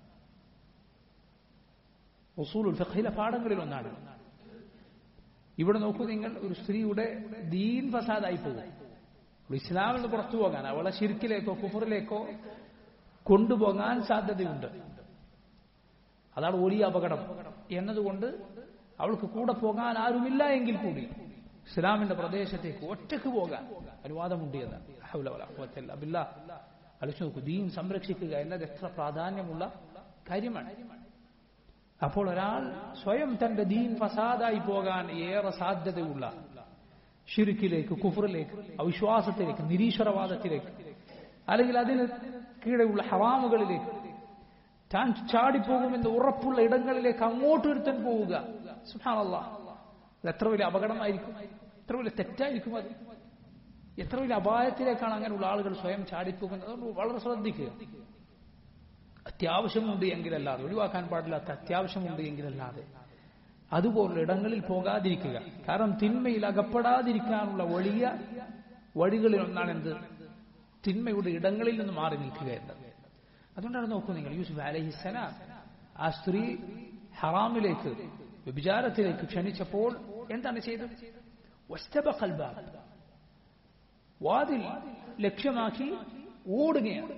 ഉസൂലുൽ ഫഖഹിലെ പാഠങ്ങളിൽ ഒന്നാണ് ഇവിടെ നോക്കൂ നിങ്ങൾ ഒരു സ്ത്രീയുടെ ദീൻ ഫസാദായി പോകും ഇസ്ലാമിൽ നിന്ന് പുറത്തു പോകാൻ അവളെ ശിർക്കിലേക്കോ കുഫറിലേക്കോ കൊണ്ടുപോകാൻ സാധ്യതയുണ്ട് അതാണ് വലിയ അപകടം എന്നതുകൊണ്ട് അവൾക്ക് കൂടെ പോകാൻ ആരുമില്ല എങ്കിൽ കൂടി ഇസ്ലാമിന്റെ പ്രദേശത്തേക്ക് ഒറ്റക്ക് പോകാൻ അനുവാദമുണ്ട് എന്ന് അലിച്ചു നോക്കൂ ദീൻ സംരക്ഷിക്കുക എന്നത് എത്ര പ്രാധാന്യമുള്ള കാര്യമാണ് അപ്പോൾ ഒരാൾ സ്വയം തന്റെ ദീൻ ഫസാദായി പോകാൻ ഏറെ സാധ്യതയുള്ള ഷിരുക്കിലേക്ക് കുഫറിലേക്ക് അവിശ്വാസത്തിലേക്ക് നിരീശ്വരവാദത്തിലേക്ക് അല്ലെങ്കിൽ അതിന് കീഴെയുള്ള ഹറാമുകളിലേക്ക് താൻ ചാടിപ്പോകുമെന്ന് ഉറപ്പുള്ള ഇടങ്ങളിലേക്ക് അങ്ങോട്ട് ഒരുത്തൻ പോവുക സുഹാനല്ല അത് എത്ര വലിയ അപകടമായിരിക്കും എത്ര വലിയ തെറ്റായിരിക്കും അത് എത്ര വലിയ അപായത്തിലേക്കാണ് അങ്ങനെയുള്ള ആളുകൾ സ്വയം ചാടിപ്പോകുന്നത് അതുകൊണ്ട് വളരെ ശ്രദ്ധിക്കുക അത്യാവശ്യമുണ്ട് എങ്കിലല്ലാതെ ഒഴിവാക്കാൻ പാടില്ലാത്ത അത്യാവശ്യമുണ്ട് എങ്കിലല്ലാതെ അതുപോലുള്ള ഇടങ്ങളിൽ പോകാതിരിക്കുക കാരണം തിന്മയിൽ അകപ്പെടാതിരിക്കാനുള്ള വലിയ വഴികളിൽ ഒന്നാണ് എന്ത് തിന്മയുടെ ഇടങ്ങളിൽ നിന്ന് മാറി നിൽക്കുക എന്നത് അതുകൊണ്ടാണ് നോക്കൂ നിങ്ങൾ യൂസുഫ് അലഹിസലാം ആ സ്ത്രീ ഹറാമിലേക്ക് വ്യഭിചാരത്തിലേക്ക് ക്ഷണിച്ചപ്പോൾ എന്താണ് ചെയ്തത് വസ്തബഖൽ ബാബ്. വാതിൽ ലക്ഷ്യമാക്കി ഓടുകയാണ്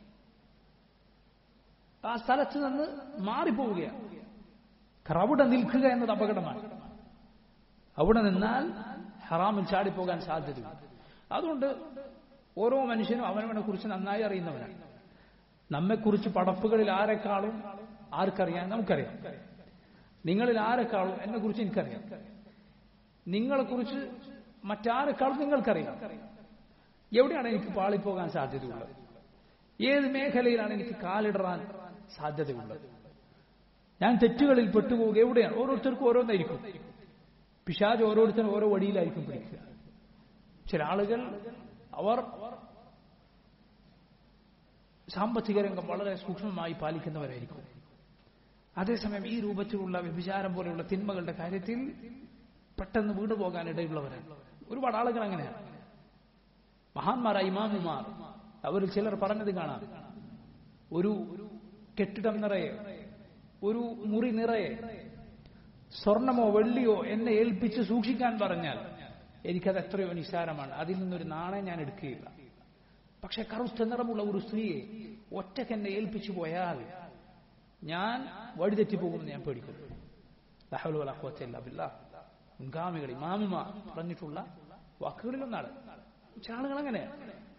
ആ സ്ഥലത്ത് നിന്ന് മാറിപ്പോവുകയാണ് കാരണം അവിടെ നിൽക്കുക എന്നത് അപകടമാണ് അവിടെ നിന്നാൽ ഹറാമിൽ ചാടിപ്പോകാൻ സാധ്യതയുണ്ട് അതുകൊണ്ട് ഓരോ മനുഷ്യനും അവനവനെ കുറിച്ച് നന്നായി അറിയുന്നവനാണ് നമ്മെക്കുറിച്ച് പടപ്പുകളിൽ ആരെക്കാളും ആർക്കറിയാൻ നമുക്കറിയാം നിങ്ങളിൽ ആരെക്കാളും എന്നെ കുറിച്ച് എനിക്കറിയാം നിങ്ങളെക്കുറിച്ച് മറ്റാരെക്കാളും നിങ്ങൾക്കറിയാം എവിടെയാണ് എനിക്ക് പാളിപ്പോകാൻ സാധ്യതയുള്ളത് ഏത് മേഖലയിലാണ് എനിക്ക് കാലിടറാൻ സാധ്യതയുള്ളത് ഞാൻ തെറ്റുകളിൽ പെട്ടുപോവുക എവിടെയാണ് ഓരോരുത്തർക്കും ഓരോന്നായിരിക്കും പിശാജ് ഓരോരുത്തരും ഓരോ വഴിയിലായിരിക്കും പിടിക്കുക ചില ആളുകൾ അവർ സാമ്പത്തിക രംഗം വളരെ സൂക്ഷ്മമായി പാലിക്കുന്നവരായിരിക്കും അതേസമയം ഈ രൂപത്തിലുള്ള വ്യഭിചാരം പോലെയുള്ള തിന്മകളുടെ കാര്യത്തിൽ പെട്ടെന്ന് വീണു പോകാൻ ഇടയുള്ളവരാണ് ഒരുപാട് ആളുകൾ അങ്ങനെയാണ് മഹാന്മാരായ ഇമാമുമാർ അവരിൽ ചിലർ പറഞ്ഞത് കാണാം ഒരു കെട്ടിടം നിറയെ ഒരു മുറി നിറയെ സ്വർണമോ വെള്ളിയോ എന്നെ ഏൽപ്പിച്ച് സൂക്ഷിക്കാൻ പറഞ്ഞാൽ എനിക്കത് എത്രയോ നിസ്സാരമാണ് അതിൽ നിന്നൊരു നാണയം ഞാൻ എടുക്കുകയില്ല പക്ഷെ കറുത്ത നിറമുള്ള ഒരു സ്ത്രീയെ ഒറ്റക്ക് എന്നെ ഏൽപ്പിച്ചു പോയാൽ ഞാൻ വഴിതെറ്റിപ്പോകുമെന്ന് ഞാൻ പേടിക്കുന്നു മുൻഗാമികൾ ഇമാമുമാർ പറഞ്ഞിട്ടുള്ള വാക്കുകളിലൊന്നാണ് ചില ആളുകൾ അങ്ങനെയാണ്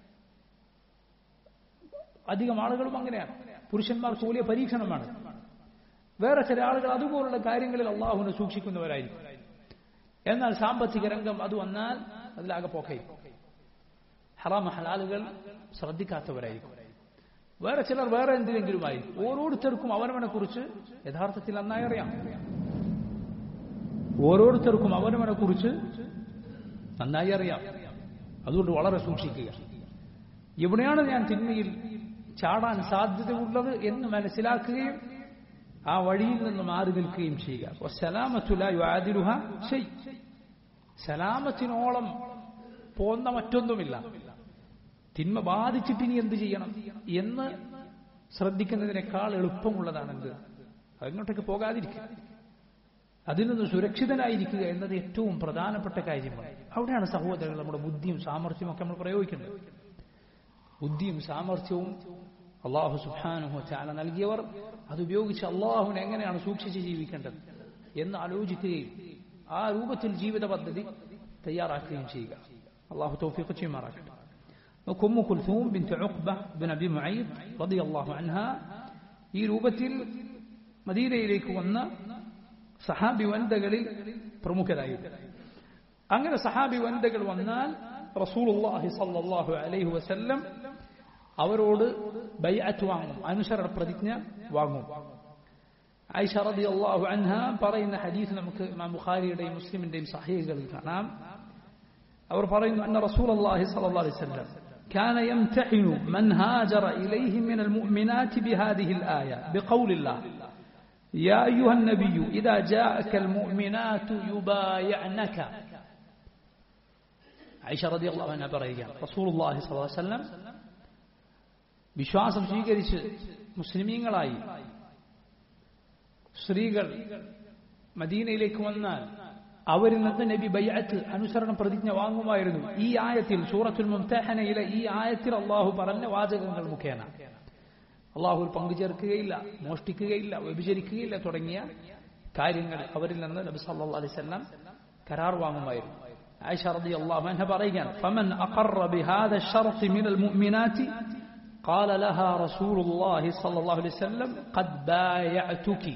അധികം ആളുകളും അങ്ങനെയാണ് പുരുഷന്മാർക്ക് വലിയ പരീക്ഷണമാണ് വേറെ ചില ആളുകൾ അതുപോലുള്ള കാര്യങ്ങളിൽ അള്ളാഹുവിനെ സൂക്ഷിക്കുന്നവരായിരിക്കും എന്നാൽ സാമ്പത്തിക രംഗം അത് വന്നാൽ അതിലാകെ പോക്കയും ഹറാമ ഹലാലുകൾ ശ്രദ്ധിക്കാത്തവരായിരിക്കും വേറെ ചിലർ വേറെ എന്തിനെങ്കിലുമായി ഓരോരുത്തർക്കും അവനവനെ കുറിച്ച് യഥാർത്ഥത്തിൽ നന്നായി അറിയാം ഓരോരുത്തർക്കും അവനവനെ കുറിച്ച് നന്നായി അറിയാം അതുകൊണ്ട് വളരെ സൂക്ഷിക്കുക എവിടെയാണ് ഞാൻ തിന്മയിൽ ചാടാൻ സാധ്യതയുള്ളത് എന്ന് മനസ്സിലാക്കുകയും ആ വഴിയിൽ നിന്ന് മാറി നിൽക്കുകയും ചെയ്യുക സലാമത്തുലായുരുഹ സലാമത്തിനോളം പോന്ന മറ്റൊന്നുമില്ല തിന്മ ബാധിച്ചിട്ട് ഇനി എന്ത് ചെയ്യണം എന്ന് ശ്രദ്ധിക്കുന്നതിനേക്കാൾ എളുപ്പമുള്ളതാണ് എന്ത് അങ്ങോട്ടേക്ക് പോകാതിരിക്കുക അതിൽ നിന്ന് സുരക്ഷിതനായിരിക്കുക എന്നത് ഏറ്റവും പ്രധാനപ്പെട്ട കാര്യമാണ് അവിടെയാണ് സഹോദരങ്ങൾ നമ്മുടെ ബുദ്ധിയും സാമർഥ്യവും ഒക്കെ നമ്മൾ പ്രയോഗിക്കേണ്ടത് ബുദ്ധിയും സാമർഥ്യവും അള്ളാഹു സുഹാനുഹോ ചാല നൽകിയവർ അതുപയോഗിച്ച് അള്ളാഹുവിനെ എങ്ങനെയാണ് സൂക്ഷിച്ച് ജീവിക്കേണ്ടത് എന്ന് ആലോചിക്കുകയും ആ രൂപത്തിൽ ജീവിത പദ്ധതി തയ്യാറാക്കുകയും ചെയ്യുക അള്ളാഹു തൗഫീഖ് ചെയ്യുമാറാക്കട്ടെ നോക്കും Kulthum bin Uqba bin Abi Muid റളിയല്ലാഹു അൻഹ ഈ രൂപത്തിൽ മദീനയിലേക്ക് വന്ന സഹാബി വനിതകളിൽ പ്രമുഖരായിരുന്നു അങ്ങനെ സഹാബി വനിതകൾ വന്നാൽ റസൂലുള്ളാഹി സല്ലല്ലാഹു അലൈഹി വസല്ലം അവരോട് ബൈഅത്ത് വാങ്ങും അനുസരണ പ്രതിജ്ഞ വാങ്ങും ഐഷ റളിയല്ലാഹു അൻഹ പറയുന്ന ഹദീസ് നമുക്ക് ഇമാം ബുഖാരിയുടെയും മുസ്ലിമിന്റെയും സഹീഹുകളിൽ കാണാം അവർ പറയുന്നു അന്ന റസൂലുള്ളാഹി സ്വല്ലല്ലാഹു അലൈഹി വസല്ലം كان يمتحن من هاجر إليه من المؤمنات بهذه الآية بقول الله يا أيها النبي إذا جاءك المؤمنات يبايعنك عائشة رضي الله عنها പറയുക رسول الله صلى الله عليه وسلم വിശ്വാസം സ്വീകരിച്ച് മുസ്ലിമീങ്ങളായി സ്ത്രീകൾ മദീനയിലേക്ക് വന്നാൽ അവരിൽ നിന്ന് നബി ബയ്യത്ത് അനുസരണ പ്രതിജ്ഞ വാങ്ങുമായിരുന്നു ഈ ആയത്തിൽ സൂറത്തുൽ മുംതഹനയിലെ ഈ ആയത്തിൽ അള്ളാഹു പറഞ്ഞ വാചകങ്ങൾ മുഖേന അള്ളാഹു പങ്കുചേർക്കുകയില്ല മോഷ്ടിക്കുകയില്ല വ്യഭിചരിക്കുകയില്ല തുടങ്ങിയ കാര്യങ്ങൾ അവരിൽ നിന്ന് നബി സല്ലാ അലൈവല്ലാം കരാർ വാങ്ങുമായിരുന്നു ആയിഷ റബി അള്ളാഹു എന്നെ പറയുകയാണ് فمن أقر بهذا الشرط من المؤمنات قال لها رسول الله صلى الله عليه وسلم قد بايعتك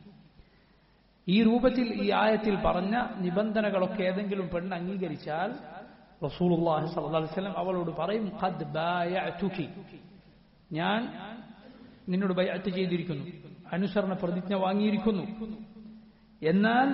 ഈ രൂപത്തിൽ ഈ ആയത്തിൽ പറഞ്ഞ നിബന്ധനകളൊക്കെ ഏതെങ്കിലും പെണ്ണ് അംഗീകരിച്ചാൽ റസൂലുള്ളാഹി സ്വല്ലല്ലാഹു അലൈഹി വസല്ലം അവളോട് പറയും ഖദ് ബായഅതുകി ഞാൻ നിന്നോട് ബൈഅത്ത് ചെയ്തിരിക്കുന്നു അനുസരണ പ്രതിജ്ഞ വാങ്ങിയിരിക്കുന്നു എന്നാൽ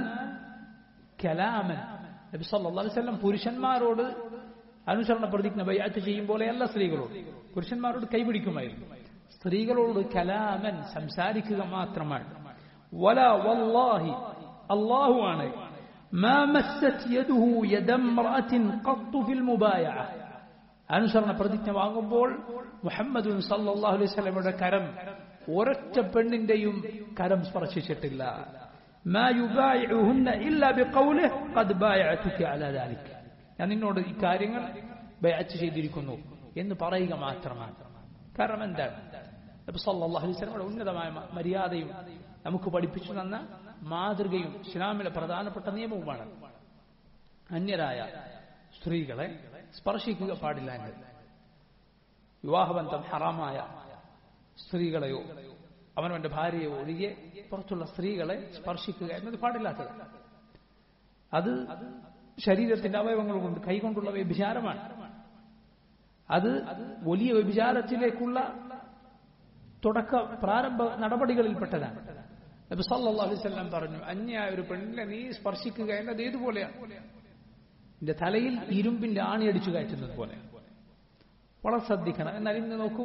കലാമൻ നബി സല്ലല്ലാഹു അലൈഹി വസല്ലം പുരുഷന്മാരോട് അനുസരണ പ്രതിജ്ഞ ബൈഅത്ത് ചെയ്യും പോലെയല്ല സ്ത്രീകളോട് പുരുഷന്മാരോട് കൈപിടിക്കുമായിരുന്നു സ്ത്രീകളോട് കലാമൻ സംസാരിക്കുക മാത്രമാണ് വല വല്ലാഹി അല്ലാഹു ആണ് ما مست يده يد امرأة قط في المبايعة അനുസരണ പ്രതിജ്ഞ വാങ്ങുമ്പോൾ മുഹമ്മദ് സല്ലല്ലാഹു അലൈഹി വസല്ലമയുടെ കരം ഒരൊറ്റ പെണ്ണിന്റെയും കരം സ്പർശിച്ചിട്ടില്ല ما يبايعهن إلا بقوله قد بايعتك على ذلك ഞാൻ നിന്നോട് ഈ കാര്യങ്ങൾ ബൈഅത്ത് ചെയ്തിരിക്കുന്നു എന്ന് പറയുക മാത്രമാണ് കാരണം എന്താണ് നബി സല്ലല്ലാഹു അലൈഹി വസല്ലമയുടെ ഉന്നതമായ മര്യാദയും നമുക്ക് പഠിപ്പിച്ചു തന്ന മാതൃകയും ഇസ്ലാമിലെ പ്രധാനപ്പെട്ട നിയമവുമാണ് അന്യരായ സ്ത്രീകളെ സ്പർശിക്കുക പാടില്ല എന്ന് വിവാഹബന്ധം ഹറാമായ സ്ത്രീകളെയോ അവനവന്റെ ഭാര്യയോ ഒഴികെ പുറത്തുള്ള സ്ത്രീകളെ സ്പർശിക്കുക എന്നത് പാടില്ലാത്തത് അത് ശരീരത്തിന്റെ അവയവങ്ങൾ കൊണ്ട് കൈകൊണ്ടുള്ള വ്യഭിചാരമാണ് അത് വലിയ വ്യഭിചാരത്തിലേക്കുള്ള തുടക്ക പ്രാരംഭ നടപടികളിൽപ്പെട്ടതാണ് നബി സല്ലല്ലാഹു അലൈഹി വസല്ലം പറഞ്ഞു അന്യായ ഒരു പെണ്ണിനെ നീ സ്പർശിക്കുക എന്നത് ഏതുപോലെയാണ് നിന്റെ തലയിൽ ഇരുമ്പിന്റെ ആണി അടിച്ചു കയറ്റുന്നത് പോലെ വളരെ ശ്രദ്ധിക്കണം എന്നാൽ ഇന്ന് നോക്കൂ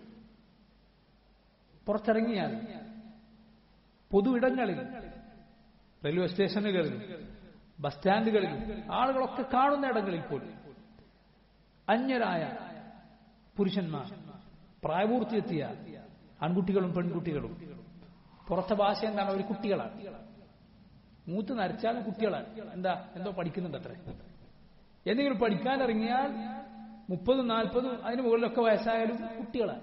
പുറത്തിറങ്ങിയാൽ പൊതു ഇടങ്ങളിൽ റെയിൽവേ സ്റ്റേഷനുകളിലും ബസ് സ്റ്റാൻഡുകളിലും ആളുകളൊക്കെ കാണുന്ന ഇടങ്ങളിൽ പോലും അന്യരായ പുരുഷന്മാർ പ്രായപൂർത്തിയെത്തിയ ആൺകുട്ടികളും പെൺകുട്ടികളും പുറത്തെ ഭാഷ എന്താണ് അവർ കുട്ടികളാണ് മൂത്ത് നരച്ചാലും കുട്ടികളാണ് എന്താ എന്തോ പഠിക്കുന്നുണ്ട് അത്ര എന്തെങ്കിലും പഠിക്കാൻ ഇറങ്ങിയാൽ മുപ്പതും നാൽപ്പതും അതിന് മുകളിലൊക്കെ വയസ്സായാലും കുട്ടികളാണ്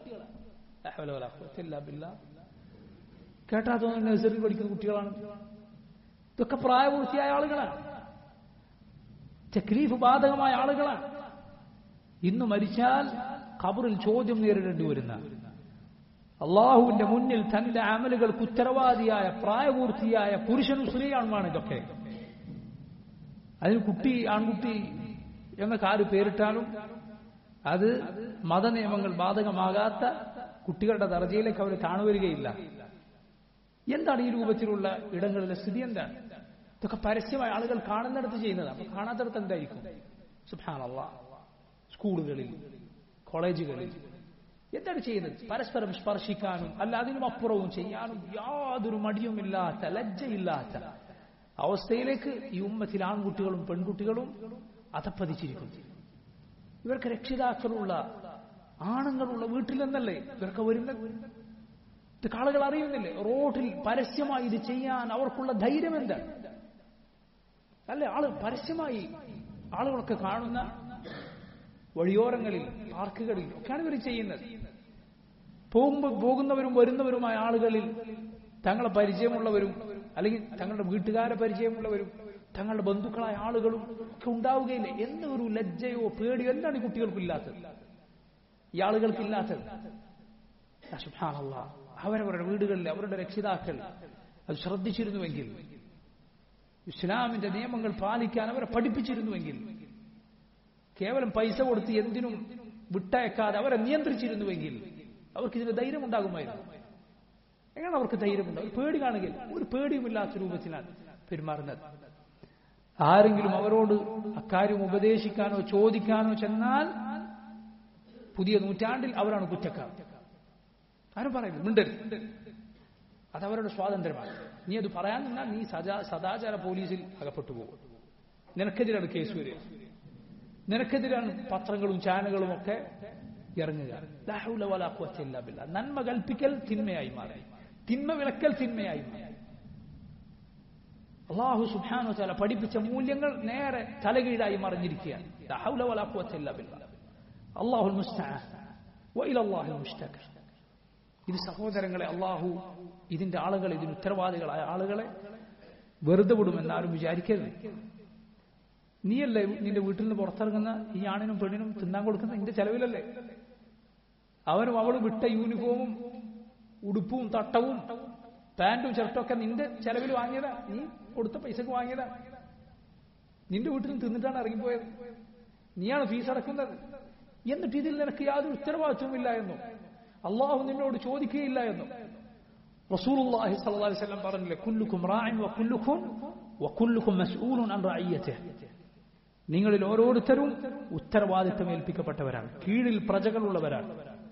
കേട്ടാ തോന്നുന്നു നഴ്സറിയിൽ പഠിക്കുന്ന കുട്ടികളാണ് ഇതൊക്കെ പ്രായപൂർത്തിയായ ആളുകളാണ് ചക്രീഫ് ബാധകമായ ആളുകളാണ് ഇന്ന് മരിച്ചാൽ ഖബറിൽ ചോദ്യം നേരിടേണ്ടി വരുന്ന അള്ളാഹുവിന്റെ മുന്നിൽ തന്റെ അമലുകൾക്ക് ഉത്തരവാദിയായ പ്രായപൂർത്തിയായ പുരുഷനും സ്ത്രീയാണുമാണ് ഇതൊക്കെ അതിന് കുട്ടി ആൺകുട്ടി എന്ന കാര് പേരിട്ടാലും അത് മതനിയമങ്ങൾ ബാധകമാകാത്ത കുട്ടികളുടെ ദർജയിലേക്ക് അവർ കാണുവരികയില്ല എന്താണ് ഈ രൂപത്തിലുള്ള ഇടങ്ങളിലെ സ്ഥിതി എന്താണ് ഇതൊക്കെ പരസ്യമായ ആളുകൾ കാണുന്നിടത്ത് ചെയ്യുന്നത് അപ്പൊ കാണാത്തിടത്ത് എന്തായിരിക്കും സുഭാനല്ല സ്കൂളുകളിൽ കോളേജുകളിൽ എന്താണ് ചെയ്യുന്നത് പരസ്പരം സ്പർശിക്കാനും അല്ല അതിനും അപ്പുറവും ചെയ്യാനും യാതൊരു മടിയുമില്ലാത്ത ലജ്ജയില്ലാത്ത അവസ്ഥയിലേക്ക് ഈ ഉമ്മത്തിൽ ആൺകുട്ടികളും പെൺകുട്ടികളും അധപ്പതിച്ചിരിക്കുന്നു ഇവർക്ക് രക്ഷിതാക്കളുള്ള ആണുങ്ങളുള്ള വീട്ടിൽ നിന്നല്ലേ ഇവർക്ക് വരുന്നത് ഇത് ആളുകൾ അറിയുന്നില്ലേ റോഡിൽ പരസ്യമായി ഇത് ചെയ്യാൻ അവർക്കുള്ള ധൈര്യം എന്താണ് അല്ലെ ആള് പരസ്യമായി ആളുകളൊക്കെ കാണുന്ന വഴിയോരങ്ങളിൽ പാർക്കുകളിൽ ഒക്കെയാണ് ഇവർ ചെയ്യുന്നത് പോകുമ്പോൾ പോകുന്നവരും വരുന്നവരുമായ ആളുകളിൽ തങ്ങളെ പരിചയമുള്ളവരും അല്ലെങ്കിൽ തങ്ങളുടെ വീട്ടുകാരെ പരിചയമുള്ളവരും തങ്ങളുടെ ബന്ധുക്കളായ ആളുകളും ഒക്കെ ഉണ്ടാവുകയില്ല എന്നൊരു ലജ്ജയോ പേടിയോ എന്താണ് ഈ കുട്ടികൾക്കില്ലാത്തത് ഈ ആളുകൾക്കില്ലാത്തത് അവരവരുടെ വീടുകളിൽ അവരുടെ രക്ഷിതാക്കൾ അത് ശ്രദ്ധിച്ചിരുന്നുവെങ്കിൽ ഇസ്ലാമിന്റെ നിയമങ്ങൾ പാലിക്കാൻ അവരെ പഠിപ്പിച്ചിരുന്നുവെങ്കിൽ കേവലം പൈസ കൊടുത്ത് എന്തിനും വിട്ടയക്കാതെ അവരെ നിയന്ത്രിച്ചിരുന്നുവെങ്കിൽ അവർക്ക് ഇതിന് ധൈര്യം ഉണ്ടാകുമായിരുന്നു എങ്ങനെ അവർക്ക് ധൈര്യമുണ്ട് ഒരു പേടി കാണുകയില്ല ഒരു പേടിയുമില്ലാത്ത രൂപത്തിലാണ് പെരുമാറുന്നത് ആരെങ്കിലും അവരോട് അക്കാര്യം ഉപദേശിക്കാനോ ചോദിക്കാനോ ചെന്നാൽ പുതിയ നൂറ്റാണ്ടിൽ അവരാണ് കുറ്റക്കാർ ആരും പറയുന്നു മിണ്ടരുത് അതവരുടെ സ്വാതന്ത്ര്യമാണ് നീ അത് പറയാൻ നിന്നാൽ നീ സദാ സദാചാര പോലീസിൽ അകപ്പെട്ടു പോകും നിനക്കെതിരാണ് കേസ് വരിക നിനക്കെതിരാണ് പത്രങ്ങളും ചാനലുകളും ഒക്കെ ഇറങ്ങുക ലാ ഹൗല വലാ ഖുവത ഇല്ലാ ബില്ലാ. നന്മ കൽപ്പിക്കൽ തിന്മയായി മാറി തിന്മ വിളക്കൽ തിന്മയായി മാറി അള്ളാഹു സുബ്ഹാനഹു വ തആല പഠിപ്പിച്ച മൂല്യങ്ങൾ നേരെ തലകീഴായി മറിഞ്ഞിരിക്കുകയാണ് ലാ ഹൗല വലാ ഖുവത ഇല്ലാ ബില്ലാ. അല്ലാഹുൽ മുസ്തആൻ വഇല അല്ലാഹിൽ മുസ്തഖർ ഇത് സഹോദരങ്ങളെ അള്ളാഹു ഇതിന്റെ ആളുകൾ ഇതിന് ഉത്തരവാദികളായ ആളുകളെ വെറുതെ വിടുമെന്ന് ആരും വിചാരിക്കരുത് നീയല്ലേ നിന്റെ വീട്ടിൽ നിന്ന് പുറത്തിറങ്ങുന്ന ഈ ആണിനും പെണ്ണിനും തിന്നാൻ കൊടുക്കുന്ന നിന്റെ ചെലവിലല്ലേ അവനും അവളും വിട്ട യൂണിഫോമും ഉടുപ്പും തട്ടവും പാന്റും ഷർട്ടും ഒക്കെ നിന്റെ ചെലവിൽ വാങ്ങിയതാ നീ കൊടുത്ത പൈസക്ക് വാങ്ങിയതാ നിന്റെ വീട്ടിൽ നിന്ന് തിന്നിട്ടാണ് ഇറങ്ങിപ്പോയത് നീയാണ് ഫീസ് അടക്കുന്നത് എന്നിട്ട് ഇതിൽ നിനക്ക് യാതൊരു ഉത്തരവാദിത്വമില്ല എന്നും അള്ളാഹു നിന്നോട് ചോദിക്കുകയില്ല എന്നും റസൂലുള്ളാഹി സ്വല്ലല്ലാഹി അലൈഹി വസല്ലം പറഞ്ഞില്ലേ കുല്ലുക്കും റാഇൻ വകുല്ലുക്കും വകുല്ലുക്കും മസ്ഊലുൻ അൻ റഅയ്യതിഹി നിങ്ങളിൽ ഓരോരുത്തരും ഉത്തരവാദിത്തം ഏൽപ്പിക്കപ്പെട്ടവരാണ് കീഴിൽ പ്രജകളുള്ളവരാണ്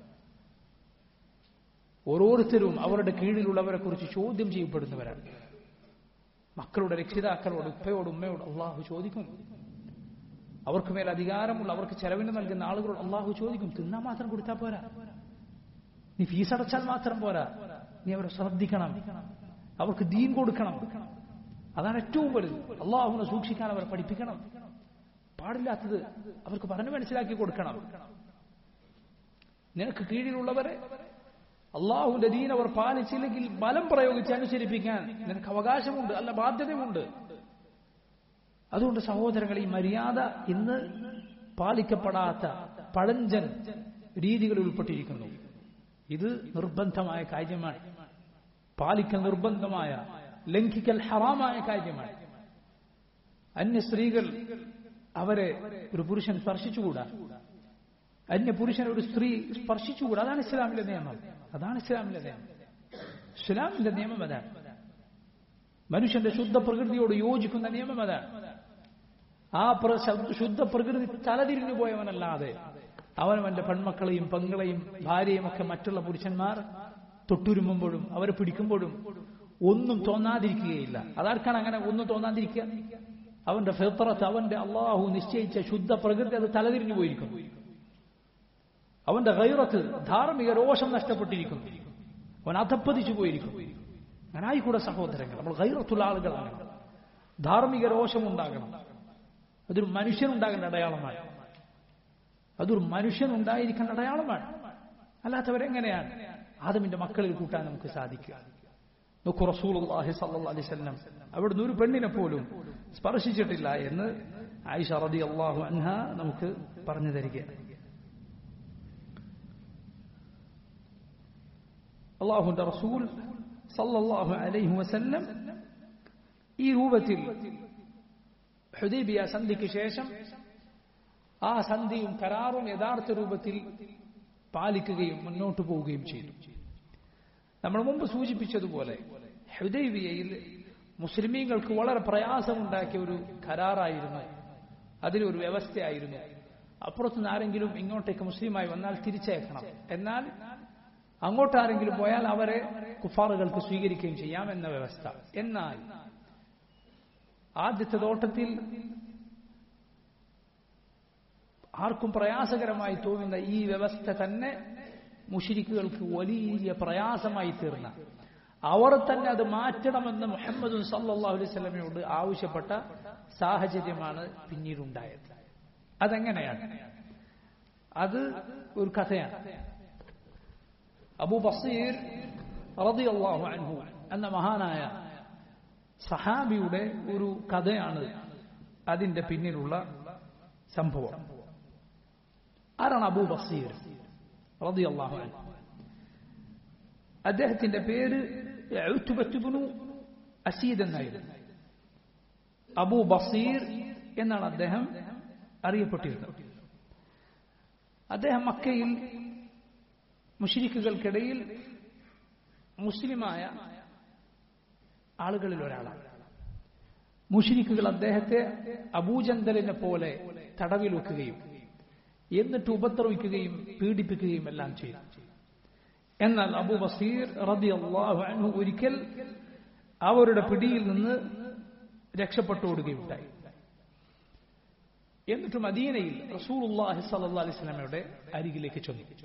ഓരോരുത്തരും അവരുടെ കീഴിലുള്ളവരെ കുറിച്ച് ചോദ്യം ചെയ്യപ്പെടുന്നവരാണ് മക്കളുടെ രക്ഷിതാക്കളോട് ഉപ്പയോട് ഉമ്മയോട് അള്ളാഹു ചോദിക്കും അവർക്ക് മേൽ അധികാരമുള്ള അവർക്ക് ചെലവിന് നൽകുന്ന ആളുകളോട് അള്ളാഹു ചോദിക്കും തിന്നാൻ മാത്രം കൊടുത്താൽ പോരാ നീ ഫീസ് അടച്ചാൽ മാത്രം പോരാ നീ അവരെ ശ്രദ്ധിക്കണം അവർക്ക് ദീൻ കൊടുക്കണം അതാണ് ഏറ്റവും വലുത് അള്ളാഹുവിനെ സൂക്ഷിക്കാൻ അവരെ പഠിപ്പിക്കണം പാടില്ലാത്തത് അവർക്ക് പറഞ്ഞു മനസ്സിലാക്കി കൊടുക്കണം നിനക്ക് കീഴിലുള്ളവരെ അള്ളാഹുവിന്റെ ദീൻ അവർ പാലിച്ചില്ലെങ്കിൽ ബലം പ്രയോഗിച്ച് അനുസരിപ്പിക്കാൻ നിനക്ക് അവകാശമുണ്ട് അല്ല ബാധ്യതയുമുണ്ട് അതുകൊണ്ട് സഹോദരങ്ങൾ ഈ മര്യാദ ഇന്ന് പാലിക്കപ്പെടാത്ത പഴഞ്ചൻ രീതികളിൽ ഉൾപ്പെട്ടിരിക്കുന്നു ഇത് നിർബന്ധമായ കാര്യമാണ് പാലിക്കൽ നിർബന്ധമായ ലംഘിക്കൽ ഹറാമായ കാര്യമാണ് അന്യ സ്ത്രീകൾ അവരെ ഒരു പുരുഷൻ സ്പർശിച്ചുകൂടാ അന്യ പുരുഷനെ ഒരു സ്ത്രീ സ്പർശിച്ചുകൂടാ അതാണ് ഇസ്ലാമിലെ നിയമം അതാണ് ഇസ്ലാമിലെ നിയമം ഇസ്ലാമിന്റെ നിയമം അതാണ് മനുഷ്യന്റെ ശുദ്ധ പ്രകൃതിയോട് യോജിക്കുന്ന നിയമം അതാണ് ആ പ്ര- ശുദ്ധ പ്രകൃതി തലതിരിഞ്ഞു പോയവനല്ലാതെ അവനവന്റെ പെൺമക്കളെയും പെങ്ങളെയും ഭാര്യയും ഒക്കെ മറ്റുള്ള പുരുഷന്മാർ തൊട്ടുരുമ്പുമ്പോഴും അവരെ പിടിക്കുമ്പോഴും ഒന്നും തോന്നാതിരിക്കുകയില്ല അതാർക്കാണ് അങ്ങനെ ഒന്നും തോന്നാതിരിക്കുക അവന്റെ ഫിത്രത്ത് അവന്റെ അള്ളാഹു നിശ്ചയിച്ച ശുദ്ധ പ്രകൃതി അത് തലതിരിഞ്ഞു പോയിരിക്കുന്നു അവന്റെ ഗൈറത്ത് ധാർമ്മിക രോഷം നഷ്ടപ്പെട്ടിരിക്കുന്നു അവൻ അധപ്പതിച്ചു പോയിരിക്കുന്നു അങ്ങനെ ആയിക്കൂടെ സഹോദരങ്ങൾ നമ്മൾ ഗൈറത്തുള്ള ആളുകളാണ് ധാർമ്മിക രോഷം ഉണ്ടാകണം അതൊരു മനുഷ്യനുണ്ടാകേണ്ട അടയാളമാണ് അതൊരു മനുഷ്യനുണ്ടായിരിക്കേണ്ട അടയാളമാണ് അല്ലാത്തവരെങ്ങനെയാണ് ആദമിന്റെ മക്കളിൽ കൂട്ടാൻ നമുക്ക് സാധിക്കുക നോക്കൂ റസൂലുള്ളാഹി സ്വല്ലല്ലാഹി അലൈഹി വസല്ലം അവിടുന്ന് ഒരു പെണ്ണിനെ പോലും സ്പർശിച്ചിട്ടില്ല എന്ന് ആയിഷ റളിയല്ലാഹു അൻഹ നമുക്ക് പറഞ്ഞു തരികയാണ് അള്ളാഹുന്റെ റസൂൽ സല്ലല്ലാഹു അലൈഹി വസല്ലം ഈ രൂപത്തിൽ ഹുദൈബിയ സന്ധിക്ക് ശേഷം ആ സന്ധിയും കരാറും യഥാർത്ഥ രൂപത്തിൽ പാലിക്കുകയും മുന്നോട്ട് പോവുകയും ചെയ്തു നമ്മൾ മുമ്പ് സൂചിപ്പിച്ചതുപോലെ ഹുദൈബിയയിൽ മുസ്ലിമീങ്ങൾക്ക് വളരെ പ്രയാസമുണ്ടാക്കിയ ഒരു കരാറായിരുന്നു അതിലൊരു വ്യവസ്ഥയായിരുന്നു അപ്പുറത്തുനിന്ന് ആരെങ്കിലും ഇങ്ങോട്ടേക്ക് മുസ്ലിമായി വന്നാൽ തിരിച്ചയക്കണം എന്നാൽ അങ്ങോട്ടാരെങ്കിലും പോയാൽ അവരെ കുഫാറുകൾക്ക് സ്വീകരിക്കുകയും ചെയ്യാം എന്ന വ്യവസ്ഥ എന്നാൽ ആദ്യത്തെ തോട്ടത്തിൽ ആർക്കും പ്രയാസകരമായി തോന്നുന്ന ഈ വ്യവസ്ഥ തന്നെ മുഷിരിക്കുകൾക്ക് വലിയ പ്രയാസമായി തീർന്ന അവർ തന്നെ അത് മാറ്റണമെന്ന് മുഹമ്മദ് സല്ലാഹു അലൈഹി സ്വലമയോട് ആവശ്യപ്പെട്ട സാഹചര്യമാണ് പിന്നീടുണ്ടായത് അതെങ്ങനെയാണ് അത് ഒരു കഥയാണ് അബൂ ബസീർ റളിയല്ലാഹു അൻഹു എന്ന മഹാനായ സഹാബിയുടെ ഒരു കഥയാണ് അതിന്റെ പിന്നിലുള്ള സംഭവം ആരാണ് അബൂ ബസീർ റളിയല്ലാഹു അൻഹു അദ്ദേഹത്തിന്റെ പേര് ഉത്തുബത്തുബിനു അസീദ് എന്നായിരുന്നു അബൂ ബസീർ എന്നാണ് അദ്ദേഹം അറിയപ്പെട്ടിരുന്നത് അദ്ദേഹം മക്കയിൽ മുഷിരിക്കുകൾക്കിടയിൽ മുസ്ലിമായ ആളുകളിൽ ഒരാളാണ് മുഷിരിക്കുകൾ അദ്ദേഹത്തെ അബൂജന്തലിനെ പോലെ തടവിൽ വെക്കുകയും എന്നിട്ട് ഉപദ്രവിക്കുകയും പീഡിപ്പിക്കുകയും എല്ലാം ചെയ്തു എന്നാൽ അബു ബസീർ റബി അള്ളാഹു അൻഹു ഒരിക്കൽ അവരുടെ പിടിയിൽ നിന്ന് രക്ഷപ്പെട്ടു ഓടുകയുണ്ടായി എന്നിട്ട് മദീനയിൽ റസൂലുള്ളാഹി സല്ലല്ലാഹു അലൈഹി വസല്ലമയുടെ അരികിലേക്ക് ചെന്നു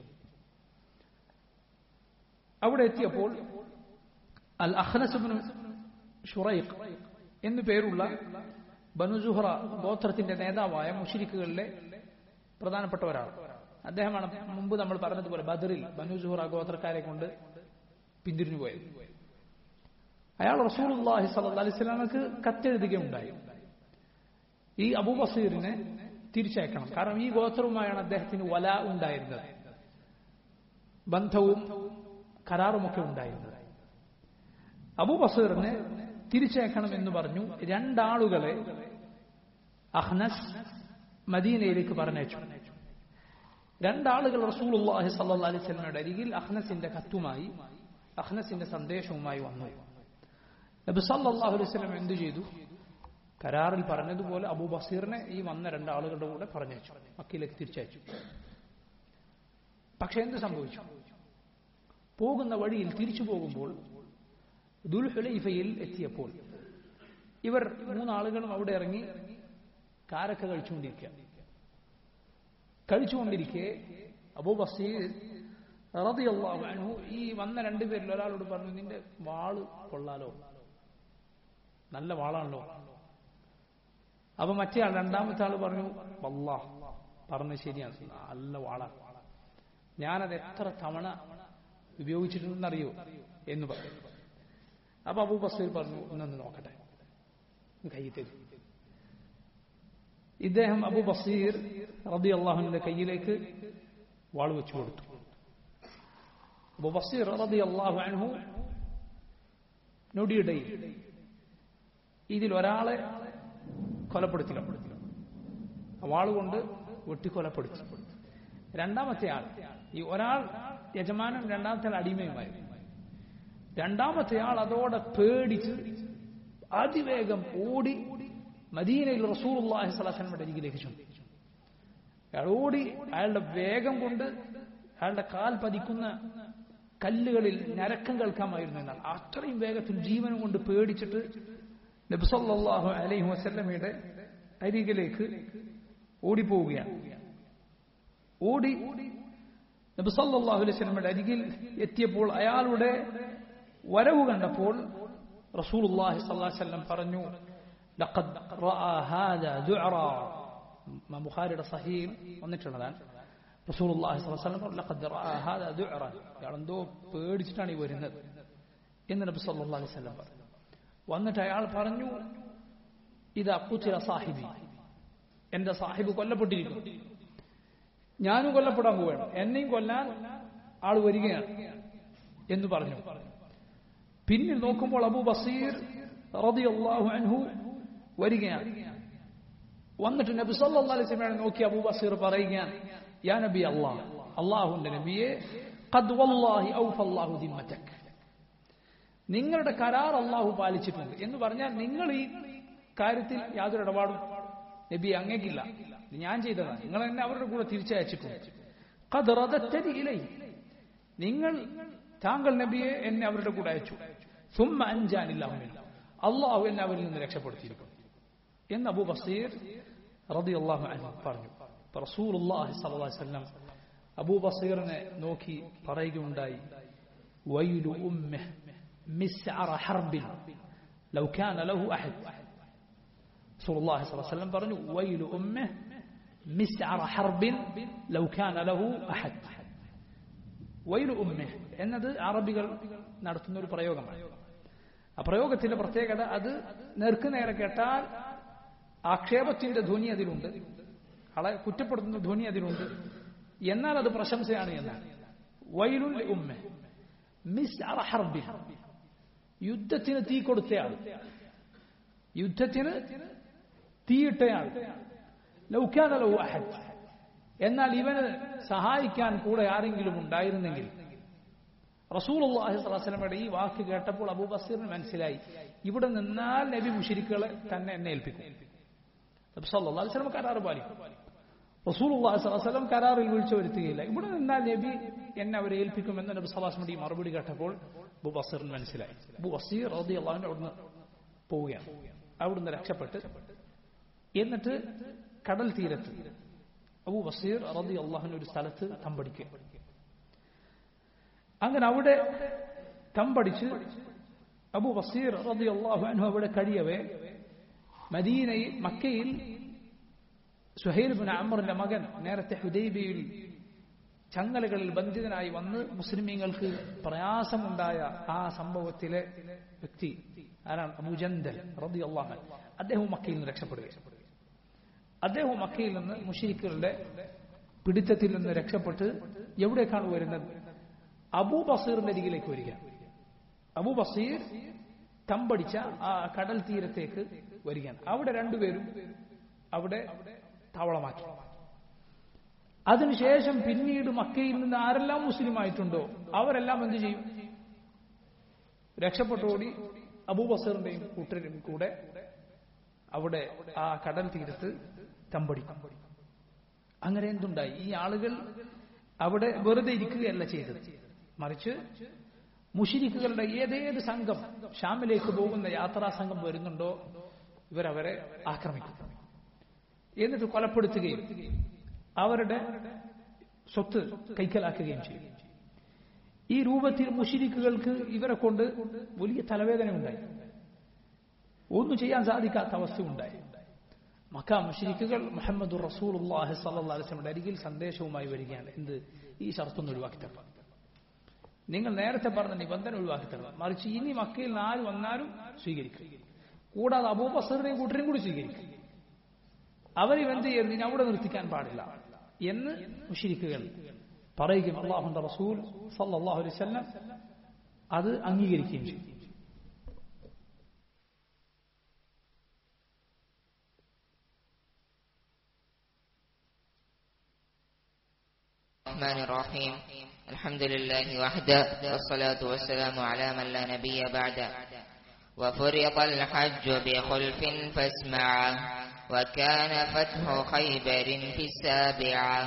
അവിടെ എത്തിയപ്പോൾ അൽ അഖ്നസ് ഷുറൈഖ് എന്നു പേരുള്ള ബനുസുഹറ ഗോത്രത്തിന്റെ നേതാവായ മുഷിരിക്കുകളിലെ പ്രധാനപ്പെട്ട ഒരാൾ അദ്ദേഹമാണ് മുമ്പ് നമ്മൾ പറഞ്ഞതുപോലെ ബദറിൽ ബനുസുഹറ ഗോത്രക്കാരെ കൊണ്ട് പിന്തിരിഞ്ഞു പോയത് അയാൾ റസൂലുള്ളാഹി സല്ലല്ലാഹു അലൈഹി വസല്ലമക്ക് കത്തെഴുതുകയുണ്ടായി ഈ അബൂ ബസീറിനെ തിരിച്ചയക്കണം കാരണം ഈ ഗോത്രവുമായാണ് അദ്ദേഹത്തിന് വല ഉണ്ടായിരുന്നത് ബന്ധവും കരാറുമൊക്കെ ഉണ്ടായിരുന്നത് അബൂ ബസീറിനെ തിരിച്ചയക്കണം എന്ന് പറഞ്ഞു രണ്ടാളുകളെ അഹ്നസ് മദീനയിലേക്ക് പറഞ്ഞയച്ചു രണ്ടാളുകൾ റസൂലുള്ളാഹി സല്ലല്ലാഹു അലൈഹി വസല്ലമയുടെ അരികിൽ അഹ്നസിന്റെ കത്തുമായി അഹ്നസിന്റെ സന്ദേശവുമായി വന്നു നബി സല്ലല്ലാഹു അലൈഹി വസല്ലം എന്തു ചെയ്തു കരാറിൽ പറഞ്ഞതുപോലെ അബൂ ബസീറിനെ ഈ വന്ന രണ്ടാളുകളുടെ കൂടെ പറഞ്ഞയച്ചു മക്കയിലേക്ക് തിരിച്ചയച്ചു പക്ഷെ എന്ത് സംഭവിച്ചു പോകുന്ന വഴിയിൽ തിരിച്ചു പോകുമ്പോൾ ദുൽഹുലൈഫയിൽ എത്തിയപ്പോൾ ഇവർ മൂന്നാളുകളും അവിടെ ഇറങ്ങി കാരക്ക കഴിച്ചുകൊണ്ടിരിക്കുക കഴിച്ചുകൊണ്ടിരിക്കെ അബൂ ബസീർ റളിയല്ലാഹു അൻഹു ഈ വന്ന രണ്ടുപേരിൽ ഒരാളോട് പറഞ്ഞു നിന്റെ വാള് കൊള്ളാലോ നല്ല വാളാണല്ലോ അപ്പൊ മറ്റേ ആൾ രണ്ടാമത്തെ ആൾ പറഞ്ഞു വല്ലാ പറഞ്ഞ ശരിയാണ് നല്ല വാളാണ് ഞാനത് എത്ര തവണ ഉപയോഗിച്ചിട്ടുണ്ടെന്നറിയോ എന്ന് പറഞ്ഞു അപ്പൊ അബൂ ബസീർ പറഞ്ഞു ഒന്നൊന്ന് നോക്കട്ടെ കൈ തരും ഇദ്ദേഹം അബൂ ബസീർ റബി അള്ളാഹുവിന്റെ കയ്യിലേക്ക് വാൾ വെച്ചു കൊടുത്തു അബൂ ബസീർ റബി അള്ളാഹു അൻഹു നൊടിയിടയിൽ ഇതിൽ ഒരാളെ കൊലപ്പെടുത്തില്ല വാളുകൊണ്ട് വെട്ടിക്കൊലപ്പെടുത്തി രണ്ടാമത്തെ ആൾ ഈ ഒരാൾ യജമാനും രണ്ടാമത്തെ ആൾ അടിമയുമായി രണ്ടാമത്തെ ആൾ അതോടെ പേടിച്ച് അതിവേഗം ഓടി മദീനയിൽ റസൂർഹി സ്വലാസ്ലമയുടെ അരികിലേക്ക് ചെന്നു അയാൾ ഓടി അയാളുടെ വേഗം കൊണ്ട് അയാളുടെ കാൽ പതിക്കുന്ന കല്ലുകളിൽ ഞരക്കം കേൾക്കാമായിരുന്നു എന്നാൽ അത്രയും വേഗത്തിൽ ജീവനം കൊണ്ട് പേടിച്ചിട്ട് നബ്സല്ലാഹു അലൈഹി വസല്ലമയുടെ അരികിലേക്ക് ഓടിപ്പോവുകയാണ് ഓടി നബ്സല്ലാഹു അലൈഹി സ്വലമയുടെ അരികിൽ എത്തിയപ്പോൾ അയാളുടെ വരവ് കണ്ടപ്പോൾ റസൂലുള്ളാഹി സ്വല്ലല്ലാഹു അലൈഹി വസല്ലം പറഞ്ഞു ലഖദ് റഅ ഹാദാ ദുഅറ ബുഖാരിയുടെ സഹീൽ വന്നിട്ടുള്ളതാണ് റസൂലുള്ളാഹി സ്വല്ലല്ലാഹു അലൈഹി വസല്ലം ലഖദ് റഅ ഹാദാ ദുഅറ എന്തോ പേടിച്ചിട്ടാണ് ഈ വരുന്നത് എന്ന് നബി സല്ലല്ലാഹു അലൈഹി വസല്ലം പറഞ്ഞു വന്നിട്ട് അയാൾ പറഞ്ഞു ഇത് അക്കുച്ചിര സാഹിബി എന്റെ സാഹിബ് കൊല്ലപ്പെട്ടിരിക്കുന്നു ഞാനും കൊല്ലപ്പെടാൻ പോവുകയാണ് എന്നെയും കൊല്ലാൻ ആൾ വരികയാണ് എന്ന് പറഞ്ഞു പിന്നിൽ നോക്കുമ്പോൾ അബൂ ബസീർ റളിയല്ലാഹു അൻഹു വരികയാണ് വന്നിട്ട് നബി സല്ലല്ലാഹു അലൈഹി വസല്ലം നോക്കി അബൂ ബസീർ പറയുകയാണ് യാ നബി അല്ലാഹ് അല്ലാഹുവിന്റെ നബിയെ ഖദ് വല്ലാഹി ഔഫ അല്ലാഹു ദിമ്മതക് നിങ്ങളുടെ കരാർ അള്ളാഹു പാലിച്ചിട്ടുണ്ട് എന്ന് പറഞ്ഞാൽ നിങ്ങൾ ഈ കാര്യത്തിൽ യാതൊരു ഇടപാടും നബി അങ്ങേക്കില്ല ഇത് ഞാൻ ചെയ്തതാണ് നിങ്ങൾ എന്നെ അവരുടെ കൂടെ തിരിച്ചയച്ചിട്ടുണ്ട് കതിറതറ്റതി ഇലൈ നിങ്ങൾ താങ്കൾ നബിയെ എന്നെ അവരുടെ കൂടെ അയച്ചു സുമ്മ അഞ്ചാനില്ലാഹുമില്ല അള്ളാഹു എന്നെ അവരിൽ നിന്ന് രക്ഷപ്പെടുത്തിയിരിക്കുന്നു എന്ന് അബൂ ബസീർ റതി അള്ളാഹു അൻഹു പറഞ്ഞു റസൂലുള്ളാഹി സ്വല്ലല്ലാഹു അലൈഹി വസല്ലം അബൂ ബസീറിനെ നോക്കി പറയുകയുണ്ടായി വൈലു ഉമ്മഹ് مسعر حرب لو كان له أحد رسول الله صلى الله عليه وسلم പറഞ്ഞു ويل أمه مسعر حرب لو كان له أحد വൈലു ഉമ്മ എന്നത് അറബികൾ നടത്തുന്ന ഒരു പ്രയോഗമാണ് ആ പ്രയോഗത്തിന്റെ പ്രത്യേകത അത് നേർക്ക് നേരെ കേട്ടാൽ ആക്ഷേപത്തിന്റെ ധ്വനി അതിലുണ്ട് ആളെ കുറ്റപ്പെടുത്തുന്ന ധ്വനി അതിലുണ്ട് എന്നാൽ അത് പ്രശംസയാണ് എന്നാണ് വൈലുൽ ഉമ്മ മിസ് ഹർബിൻ യുദ്ധത്തിന് തീ കൊടുത്തയാൾ യുദ്ധത്തിന് തീയിട്ടയാൾ ലൗക്കാന ലൗ അഹദ് എന്നാൽ ഇവന് സഹായിക്കാൻ കൂടെ ആരെങ്കിലും ഉണ്ടായിരുന്നെങ്കിൽ റസൂൽ അള്ളാഹിസ്ലാസ്ലമയുടെ ഈ വാക്ക് കേട്ടപ്പോൾ അബൂ ബസീറിന് മനസ്സിലായി ഇവിടെ നിന്നാൽ നബി മുഷിരിക്കുകളെ തന്നെ എന്നെ ഏൽപ്പിക്കും നബി സല്ലല്ലാഹു അലൈഹി വസല്ലം കരാർ പാലിക്കും റസൂൽ അള്ളാഹിസ്ലാം കരാറിൽ വീഴ്ച വരുത്തുകയില്ല ഇവിടെ നിന്നാൽ നബി എന്നെ അവരെ ഏൽപ്പിക്കുമെന്ന് നബി സല്ലാസ്മയുടെ ഈ മറുപടി കേട്ടപ്പോൾ അബൂ ബസീറിന് മനസ്സിലായി അബൂ ബസീർ റതി അള്ളാഹിന്റെ അവിടുന്ന് പോവുകയാണ് അവിടുന്ന് രക്ഷപ്പെട്ട് എന്നിട്ട് കടൽ തീരത്ത് അബൂ ബസീർ റതി അള്ളാഹിന് ഒരു സ്ഥലത്ത് തമ്പടിക്കുക അങ്ങനെ അവിടെ തമ്പടിച്ച് അബു ബസീർ റതി അള്ളാഹു അനു അവിടെ കഴിയവേ മദീനയിൽ മക്കയിൽ സുഹൈൽ ബിൻ അമറിന്റെ മകൻ നേരത്തെ ഹുദൈബിയിൽ ചങ്ങലകളിൽ ബന്ധിതനായി വന്ന് മുസ്ലിമീങ്ങൾക്ക് പ്രയാസമുണ്ടായ ആ സംഭവത്തിലെ വ്യക്തി ആരാണ് അബുജന്തൽ റബി അള്ളാഹൻ അദ്ദേഹം മക്കയിൽ നിന്ന് രക്ഷപ്പെടുക അദ്ദേഹം മക്കയിൽ നിന്ന് മുഷീഖുകളുടെ പിടിത്തത്തിൽ നിന്ന് രക്ഷപ്പെട്ട് എവിടേക്കാണ് വരുന്നത് അബൂ ബസീറിന്റെ അരികിലേക്ക് വരിക അബൂ ബസീർ തമ്പടിച്ച ആ കടൽ തീരത്തേക്ക് വരികയാണ് അവിടെ രണ്ടുപേരും അവിടെ താവളമാക്കി അതിനുശേഷം പിന്നീട് മക്കയിൽ നിന്ന് ആരെല്ലാം മുസ്ലിം ആയിട്ടുണ്ടോ അവരെല്ലാം എന്ത് ചെയ്യും രക്ഷപ്പെട്ടോടി അബൂബസറിന്റെയും കൂട്ടരും കൂടെ അവിടെ ആ കടൽ തീരത്ത് തമ്പടിക്കും അങ്ങനെ എന്തുണ്ടായി ഈ ആളുകൾ അവിടെ വെറുതെ ഇരിക്കുകയല്ല ചെയ്തത് മറിച്ച് മുഷിരിക്കുകളുടെ ഏതേത് സംഘം ഷാമിലേക്ക് പോകുന്ന യാത്രാ സംഘം വരുന്നുണ്ടോ ഇവരവരെ ആക്രമിക്കും എന്നിട്ട് കൊലപ്പെടുത്തുകയും അവരുടെ സ്വത്ത് കൈക്കലാക്കുകയും ചെയ്യും ഈ രൂപത്തിൽ മുഷിരിക്കുകൾക്ക് ഇവരെ കൊണ്ട് വലിയ തലവേദന ഉണ്ടായി ഒന്നും ചെയ്യാൻ സാധിക്കാത്ത അവസ്ഥ ഉണ്ടായി മക്ക മുഷിരിക്കുകൾ മുഹമ്മദ് റസൂൽ അള്ളാഹി സല്ലാസ്ലമിന്റെ അരികിൽ സന്ദേശവുമായി വരികയാണ് എന്ത് ഈ ഷർത്തൊന്ന് ഒഴിവാക്കി തരണം നിങ്ങൾ നേരത്തെ പറഞ്ഞ നിബന്ധന ഒഴിവാക്കി തരണം മറിച്ച് ഇനി മക്കയിൽ നിന്ന് ആര് വന്നാലും സ്വീകരിക്കും കൂടാതെ അബൂ ബസറിനെയും കൂട്ടരെയും കൂടി സ്വീകരിക്കും അവരും എന്ത് ചെയ്യുന്നു ഇനി അവിടെ നിർത്തിക്കാൻ പാടില്ല എന്ന് മുഷിരിക്കുകൾ പറയുകയും അള്ളാഹുന്റെ റസൂൽ സല്ലാഹു അലൈഹി വസല്ലം അത് അംഗീകരിക്കുകയും ചെയ്യും الرحمن الرحيم الحمد لله وحده والصلاة والسلام على من لا نبي بعده وفرض الحج بخلف فاسمع وكان فتح خيبر في السابعة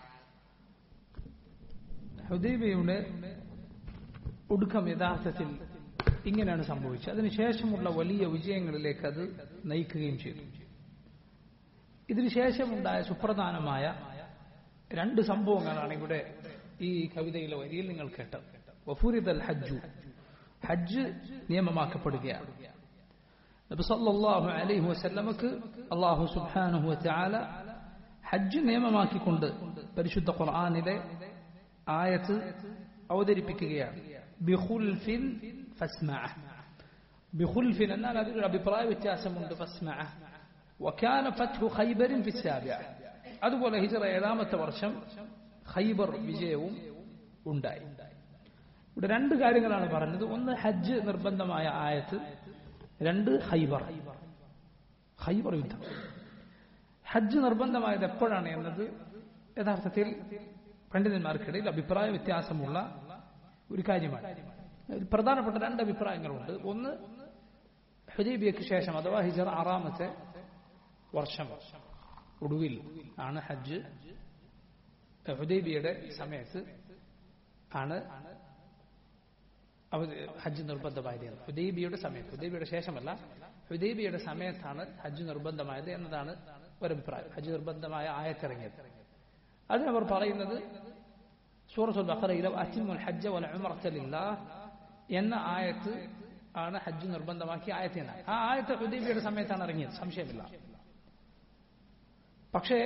ഹുദൈബയുടെ ഒടുക്കം യഥാർത്ഥത്തിൽ ഇങ്ങനെയാണ് സംഭവിച്ചത് അതിനുശേഷമുള്ള വലിയ വിജയങ്ങളിലേക്ക് അത് നയിക്കുകയും ചെയ്തു ഇതിനുശേഷമുണ്ടായ സുപ്രധാനമായ രണ്ട് സംഭവങ്ങളാണ് ഇവിടെ ഈ കവിതയിലെ വരിയിൽ നിങ്ങൾ കേട്ടത് വഫൂരിദൽ ഹജ്ജു ഹജ്ജ് നിയമമാക്കപ്പെടുകയാണ് നബി സല്ലല്ലാഹു അലൈഹി വസല്ലമക്ക് അല്ലാഹു സുബ്ഹാനഹു വതആല ഹജ്ജ് നിയമമാക്കിക്കൊണ്ട് പരിശുദ്ധ ഖുർആനിലെ ആയത്ത് അവതരിപ്പിക്കുകയാണ് ബിഖുൽഫിൻ ഫസ്മഅ ബിഖുൽഫിൻ എന്നാൽ അതിലൊരു അഭിപ്രായ വ്യത്യാസമുണ്ട് ഫസ്മഅ വകാന ഫത്ഹു ഖൈബറിൻ ഫി السابعة അതുപോലെ ഹിജറ ഏഴാമത്തെ വർഷം ഖൈബർ വിജയവും ഉണ്ടായി ഇവിടെ രണ്ട് കാര്യങ്ങളാണ് പറഞ്ഞത് ഒന്ന് ഹജ്ജ് നിർബന്ധമായ ആയത്ത് രണ്ട് ഹൈബർ ഹൈബർ യുദ്ധം ഹജ്ജ് നിർബന്ധമായത് എപ്പോഴാണ് എന്നത് യഥാർത്ഥത്തിൽ പണ്ഡിതന്മാർക്കിടയിൽ അഭിപ്രായ വ്യത്യാസമുള്ള ഒരു കാര്യമാണ് പ്രധാനപ്പെട്ട രണ്ട് അഭിപ്രായങ്ങളുണ്ട് ഒന്ന് ഹുദൈബിയക്ക് ശേഷം അഥവാ ഹിജറ ആറാമത്തെ വർഷം ഒടുവിൽ ആണ് ഹജ്ജ് ഹുദൈബിയുടെ സമയത്ത് ആണ് ഹജ്ജ് നിർബന്ധമായത് ഹുദൈബിയുടെ സമയത്ത് ഹുദൈബിയുടെ ശേഷമല്ല ഹുദൈബിയുടെ സമയത്താണ് ഹജ്ജ് നിർബന്ധമായത് എന്നതാണ് ഒരഭിപ്രായം ഹജ്ജ് നിർബന്ധമായ ആയത്തിറങ്ങിയത് അതിനവർ പറയുന്നത് സൂറത്തുൽ ബഖറയിലെ അറ്റിമുൽ ഹജ്ജ വല ഉമറത്തലില്ല എന്ന ആയത്ത് ആണ് ഹജ്ജ് നിർബന്ധമാക്കിയ ആയത്ത് എന്നാണ് ആ ആയത്ത് ഹുദൈബിയുടെ സമയത്താണ് ഇറങ്ങിയത് സംശയമില്ല പക്ഷേ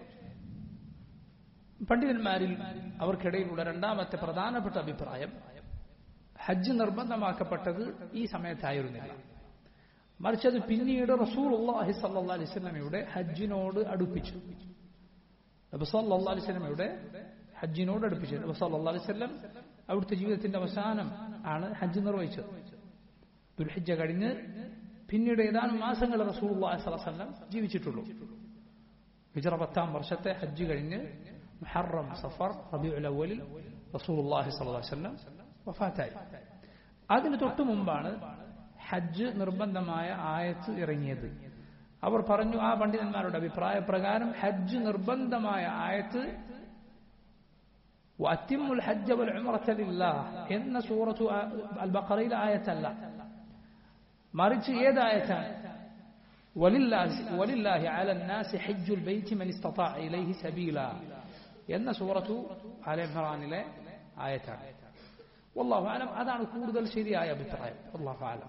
പണ്ഡിതന്മാരിൽ അവർക്കിടയിലുള്ള രണ്ടാമത്തെ പ്രധാനപ്പെട്ട അഭിപ്രായം ഹജ്ജ് നിർബന്ധമാക്കപ്പെട്ടത് ഈ സമയത്തായിരുന്നില്ല മറിച്ച് അത് പിന്നീട് റസൂൽ അള്ളാഹി സല്ലാ അലിസ്ലമയുടെ ഹജ്ജിനോട് അടുപ്പിച്ചു നബി സല്ലാ അലിസ്ലമയുടെ ഹജ്ജിനോട് അടുപ്പിച്ചു നബി സല്ലാ അലിസ്ലം അവിടുത്തെ ജീവിതത്തിന്റെ അവസാനം ആണ് ഹജ്ജ് നിർവഹിച്ചത് ദുൽഹിജ്ജ കഴിഞ്ഞ് പിന്നീട് ഏതാനും മാസങ്ങൾ റസൂലുള്ളാഹി സ്വല്ലല്ലാഹു അലൈഹി വസല്ലം ജീവിച്ചിട്ടുള്ളൂ ഹിജ്റ പത്താം വർഷത്തെ ഹജ്ജ് കഴിഞ്ഞ് മുഹറം സഫർ റബീഉൽ അവ്വലിൽ റസൂലുള്ളാഹി സ്വല്ലല്ലാഹു അലൈഹി വസല്ലം വഫാത്തായി അതിന് തൊട്ടു മുമ്പാണ് ഹജ്ജ് നിർബന്ധമായ ആയത്ത് ഇറങ്ങിയത് അവർ പറഞ്ഞു ആ പണ്ഡിതന്മാരുടെ അഭിപ്രായ പ്രകാരം ഹജ്ജ് നിർബന്ധമായ ആയത്ത് وأتم الحج والعمرة لله إن سورة البقرة آية الله മറിച്ച് ഏതായത്താണ് വലില്ലാഹി അല നാസി ഹജ്ജുൽ ബൈത്തി മൻ ഇസ്തതാഅ ഇലൈഹി സബീല എന്ന സൂറത്തു ആല ഇംറാനിലെ ആയത്താണ് വല്ലാഹു അലം അതാണ് കൂടുതൽ ശരിയായ അഭിപ്രായം വല്ലാഹു അലം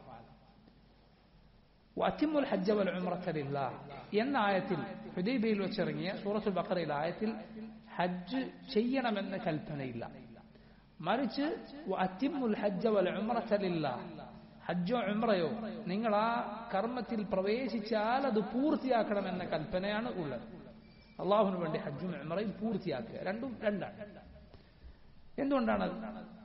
وأتموا الحج والعمرة لله എന്ന ആയത്തിൽ ഹുദൈബയിൽ വെച്ചിറങ്ങിയ സൂറത്തുൽ ബഖറയിലെ ആയത്തിൽ ഹജ്ജ് ചെയ്യണമെന്ന കൽപ്പനയില്ല മറിച്ച് അത്തിമുൽ ഹജ്ജ വൽ ഉംറത ലില്ലാഹ് ഹജ്ജോ ഉംറയോ നിങ്ങൾ ആ കർമ്മത്തിൽ പ്രവേശിച്ചാൽ അത് പൂർത്തിയാക്കണമെന്ന കൽപ്പനയാണ് ഉള്ളത് അള്ളാഹുവിന് വേണ്ടി ഹജ്ജും ഉംറയും പൂർത്തിയാക്കുക രണ്ടും രണ്ടാണ് എന്തുകൊണ്ടാണത്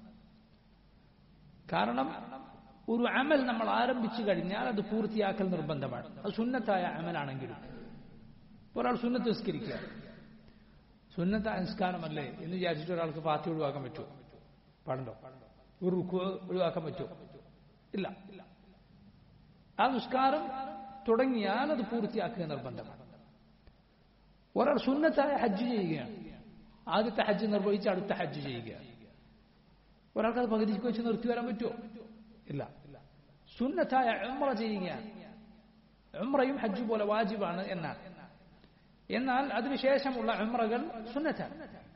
കാരണം ഒരു അമൽ നമ്മൾ ആരംഭിച്ചു കഴിഞ്ഞാൽ അത് പൂർത്തിയാക്കൽ നിർബന്ധമാണ് അത് സുന്നത്തായ അമലാണെങ്കിലും ഒരാൾ സുന്നത്ത് നിസ്കരിക്കുക സുന്നത്തായ നിസ്കാരമല്ലേ എന്ന് വിചാരിച്ചിട്ട് ഒരാൾക്ക് പാത്തി ഒഴിവാക്കാൻ പറ്റുമോ പാടുണ്ടോ ഒരു റുക്ക് ഒഴിവാക്കാൻ പറ്റുമോ ഇല്ല ആ നിസ്കാരം തുടങ്ങിയാൽ അത് പൂർത്തിയാക്കുക നിർബന്ധമാണ് ഒരാൾ സുന്നത്തായ ഹജ്ജ് ചെയ്യുകയാണ് ആദ്യത്തെ ഹജ്ജ് നിർവഹിച്ച് അടുത്ത ഹജ്ജ് ചെയ്യുക ഒരാൾക്ക് അത് പകുതിക്ക് വെച്ച് നിർത്തി വരാൻ പറ്റുമോ ഇല്ല സുന്നത്തായ ഉമ്ര ചെയ്യുകയാണ് ഉമ്രയും ഹജ്ജ് പോലെ വാജിബാണ് എന്നാണ് എന്നാൽ അതിനുശേഷമുള്ള ഉമ്രകൾ സുന്നത്താണ്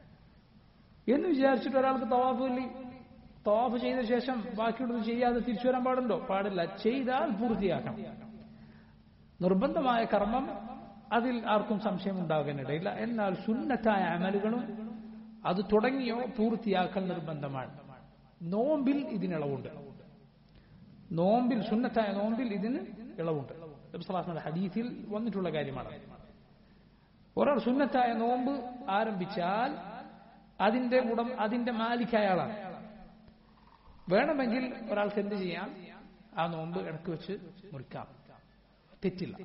എന്ന് വിചാരിച്ചിട്ട് ഒരാൾക്ക് തവാഫില്ലി തവാഫ് ചെയ്ത ശേഷം ബാക്കിയുള്ളത് ചെയ്യാതെ തിരിച്ചു വരാൻ പാടുണ്ടോ പാടില്ല ചെയ്താൽ പൂർത്തിയാക്കണം നിർബന്ധമായ കർമ്മം അതിൽ ആർക്കും സംശയം ഉണ്ടാകാനിടയില്ല എന്നാൽ സുന്നത്തായ അമലുകളും അത് തുടങ്ങിയോ പൂർത്തിയാക്കൽ നിർബന്ധമാണ് നോമ്പിൽ ഇതിനിളവുണ്ട് നോമ്പിൽ സുന്നത്തായ നോമ്പിൽ ഇതിന് ഇളവുണ്ട് ഹദീസിൽ വന്നിട്ടുള്ള കാര്യമാണ് ഒരാൾ സുന്നത്തായ നോമ്പ് ആരംഭിച്ചാൽ അതിന്റെ ഉടം അതിന്റെ മാലിക്കായ ആളാണ് വേണമെങ്കിൽ ഒരാൾക്ക് എന്ത് ചെയ്യാം ആ നോമ്പ് ഇടക്ക് വെച്ച് മുറിക്കാം തെറ്റില്ല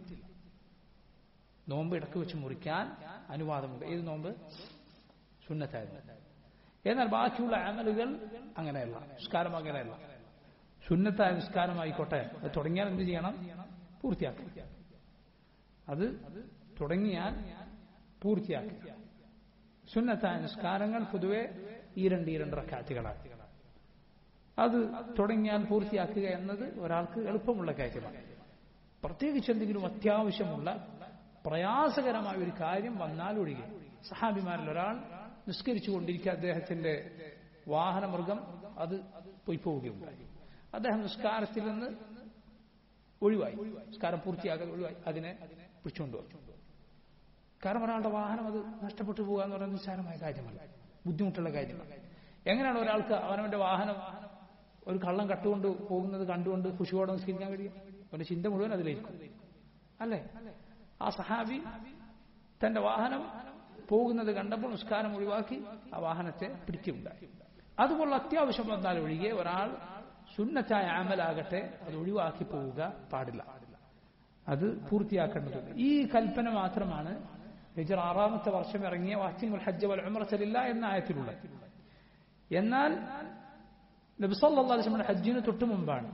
നോമ്പ് ഇടക്ക് വെച്ച് മുറിക്കാൻ അനുവാദമുണ്ട് ഏത് നോമ്പ് സുന്നത്തായിരുന്നു എന്നാൽ ബാക്കിയുള്ള അമലുകൾ അങ്ങനെയല്ല നിസ്കാരം അങ്ങനെയല്ല സുന്നത്തായ നിസ്കാരമായിക്കോട്ടെ അത് തുടങ്ങിയാൽ എന്ത് ചെയ്യണം പൂർത്തിയാക്കണം അത് തുടങ്ങിയാൽ പൂർത്തിയാക്കുക സുന്നത്തായ നിസ്കാരങ്ങൾ പൊതുവെ ഈ രണ്ട് ഈ രണ്ട് റക്കാറ്റുകളാണ് അത് തുടങ്ങിയാൽ പൂർത്തിയാക്കുക എന്നത് ഒരാൾക്ക് എളുപ്പമുള്ള കാര്യമാണ് പ്രത്യേകിച്ച് എന്തെങ്കിലും അത്യാവശ്യമുള്ള പ്രയാസകരമായ ഒരു കാര്യം വന്നാൽ ഒഴികെ സഹാബിമാരിൽ ഒരാൾ നിസ്കരിച്ചു കൊണ്ടിരിക്കുക അദ്ദേഹത്തിന്റെ വാഹനമൃഗം അത് പോയി പോവുകയുണ്ടായി അദ്ദേഹം നിസ്കാരത്തിൽ നിന്ന് ഒഴിവായി നിസ്കാരം പൂർത്തിയാകാതെ ഒഴിവായി അതിനെ പിടിച്ചുകൊണ്ടുപോയി കാരണം ഒരാളുടെ വാഹനം അത് നഷ്ടപ്പെട്ടു പോകുക എന്ന് പറയുന്നത് നിസ്സാരമായ കാര്യമല്ല ബുദ്ധിമുട്ടുള്ള കാര്യമാണ് എങ്ങനെയാണ് ഒരാൾക്ക് അവനവന്റെ വാഹനം ഒരു കള്ളം കട്ടുകൊണ്ട് പോകുന്നത് കണ്ടുകൊണ്ട് ഖുഷിയോടെ നിസ്കരിക്കാൻ കഴിയും അവന്റെ ചിന്ത മുഴുവൻ അതിലായിരിക്കും അല്ലേ ആ സഹാബി തന്റെ വാഹനം പോകുന്നത് കണ്ടപ്പോൾ നിസ്കാരം ഒഴിവാക്കി ആ വാഹനത്തെ പിടിക്കുകയുണ്ടായി അതുപോലെ അത്യാവശ്യം വന്നാൽ ഒഴികെ ഒരാൾ സുന്നത്തായ ആമലാകട്ടെ അത് ഒഴിവാക്കി പോവുക പാടില്ല അത് പൂർത്തിയാക്കേണ്ടതുണ്ട് ഈ കൽപ്പന മാത്രമാണ് ഹിജർ ആറാമത്തെ വർഷം ഇറങ്ങിയ വാച്ചിങ്ങുൽ ഹജ്ജ് വൽ ഉംറസലില്ല എന്ന ആയത്തിലുള്ളത് എന്നാൽ നബിസല്ലാസ്ലമിന്റെ ഹജ്ജിന് തൊട്ടു മുമ്പാണ്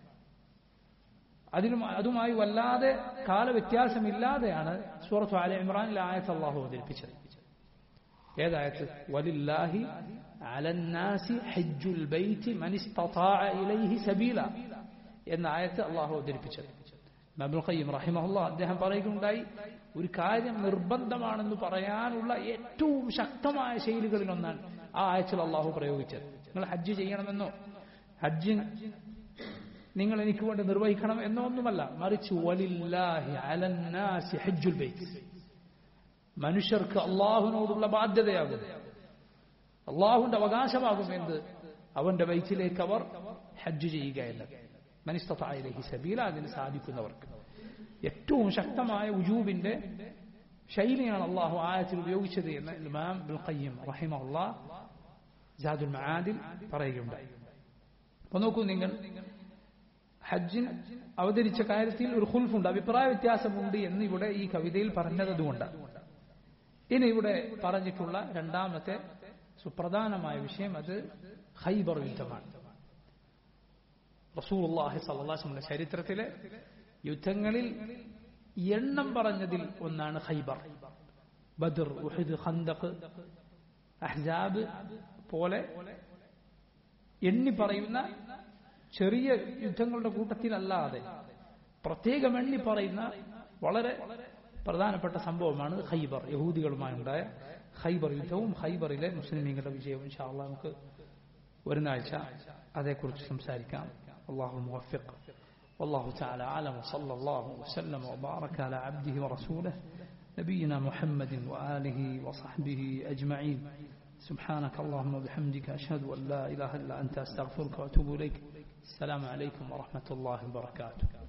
അതിനും അതുമായി വല്ലാതെ കാലവ്യത്യാസമില്ലാതെയാണ് സൂറത്ത് ആല ഇമ്രാനിലെ ആയത്ത് അള്ളാഹു അവതരിപ്പിച്ചത് ഏതായത്ത് വലില്ലാഹി അലന്നാസി ഹജ്ജുൽ ബൈത്തി മനിസ്തതാഅ ഇലൈഹി സബീല എന്ന ആയത്ത് അള്ളാഹു അവതരിപ്പിച്ചത് അബ്ദുൽ ഖയ്യിം റഹിമഹുല്ല അദ്ദേഹം പറയുകയുണ്ടായി ഒരു കാര്യം നിർബന്ധമാണെന്ന് പറയാനുള്ള ഏറ്റവും ശക്തമായ ശൈലികളിൽ ഒന്നാണ് ആ ആയത്തിൽ അള്ളാഹു പ്രയോഗിച്ചത് നിങ്ങൾ ഹജ്ജ് ചെയ്യണമെന്നോ ഹജ്ജ് നിങ്ങൾ എനിക്ക് വേണ്ടി നിർവഹിക്കണം എന്നോ ഒന്നുമല്ല മറിച്ച് വലില്ലാഹി അലന്നാസി ഹജ്ജുൽ ബൈത്ത് മനുഷ്യർക്ക് അള്ളാഹുവിനോടുള്ള ബാധ്യതയാകും അള്ളാഹുവിന്റെ അവകാശമാകും എന്ത് അവന്റെ വയറ്റിലേക്ക് അവർ ഹജ്ജ് ചെയ്യുക എന്നത് മനിസ്തത്തായിലേക്ക് സബീല അതിന് സാധിക്കുന്നവർക്ക് ഏറ്റവും ശക്തമായ ഉജൂബിന്റെ ശൈലിയാണ് അള്ളാഹു ആയത്തിൽ ഉപയോഗിച്ചത് എന്ന് ഇമാം ഖയ്യം റഹിമ ജാദുൽ മആദിൽ പറയുകയുണ്ടായി അപ്പൊ നോക്കൂ നിങ്ങൾ ഹജ്ജിൻ അവതരിച്ച കാര്യത്തിൽ ഒരു ഖുൽഫുണ്ട് അഭിപ്രായ വ്യത്യാസമുണ്ട് എന്ന് ഇവിടെ ഈ കവിതയിൽ പറഞ്ഞതുകൊണ്ട് ഇനി ഇവിടെ പറഞ്ഞിട്ടുള്ള രണ്ടാമത്തെ സുപ്രധാനമായ വിഷയം അത് ഖൈബർ യുദ്ധമാണ് റസൂലുള്ളാഹി സ്വല്ലല്ലാഹു ചരിത്രത്തിലെ യുദ്ധങ്ങളിൽ എണ്ണം പറഞ്ഞതിൽ ഒന്നാണ് ഖൈബർ ബദർ ഉഹദ് ഖന്തഖ് അഹ്സാബ് പോലെ എണ്ണി പറയുന്ന ചെറിയ യുദ്ധങ്ങളുടെ കൂട്ടത്തിലല്ലാതെ പ്രത്യേകം എണ്ണി പറയുന്ന വളരെ പ്രധാനപ്പെട്ട സംഭവമാണ് ഖൈബർ യഹൂദികളുമായി ഉണ്ടായ ഖൈബർ യുദ്ധവും ഖൈബറിലെ മുസ്ലിമീങ്ങളുടെ വിജയവും ഇൻഷാല്ല നമുക്ക് വരുന്ന ആഴ്ച അതേക്കുറിച്ച് സംസാരിക്കാം അള്ളാഹു മുവഫിഖ് والله تعالى أعلم وصلى الله وسلم وبارك على عبده ورسوله نبينا محمد وآله وصحبه أجمعين سبحانك اللهم وبحمدك أشهد أن لا إله إلا أنت أستغفرك وأتوب إليك السلام عليكم ورحمة الله وبركاته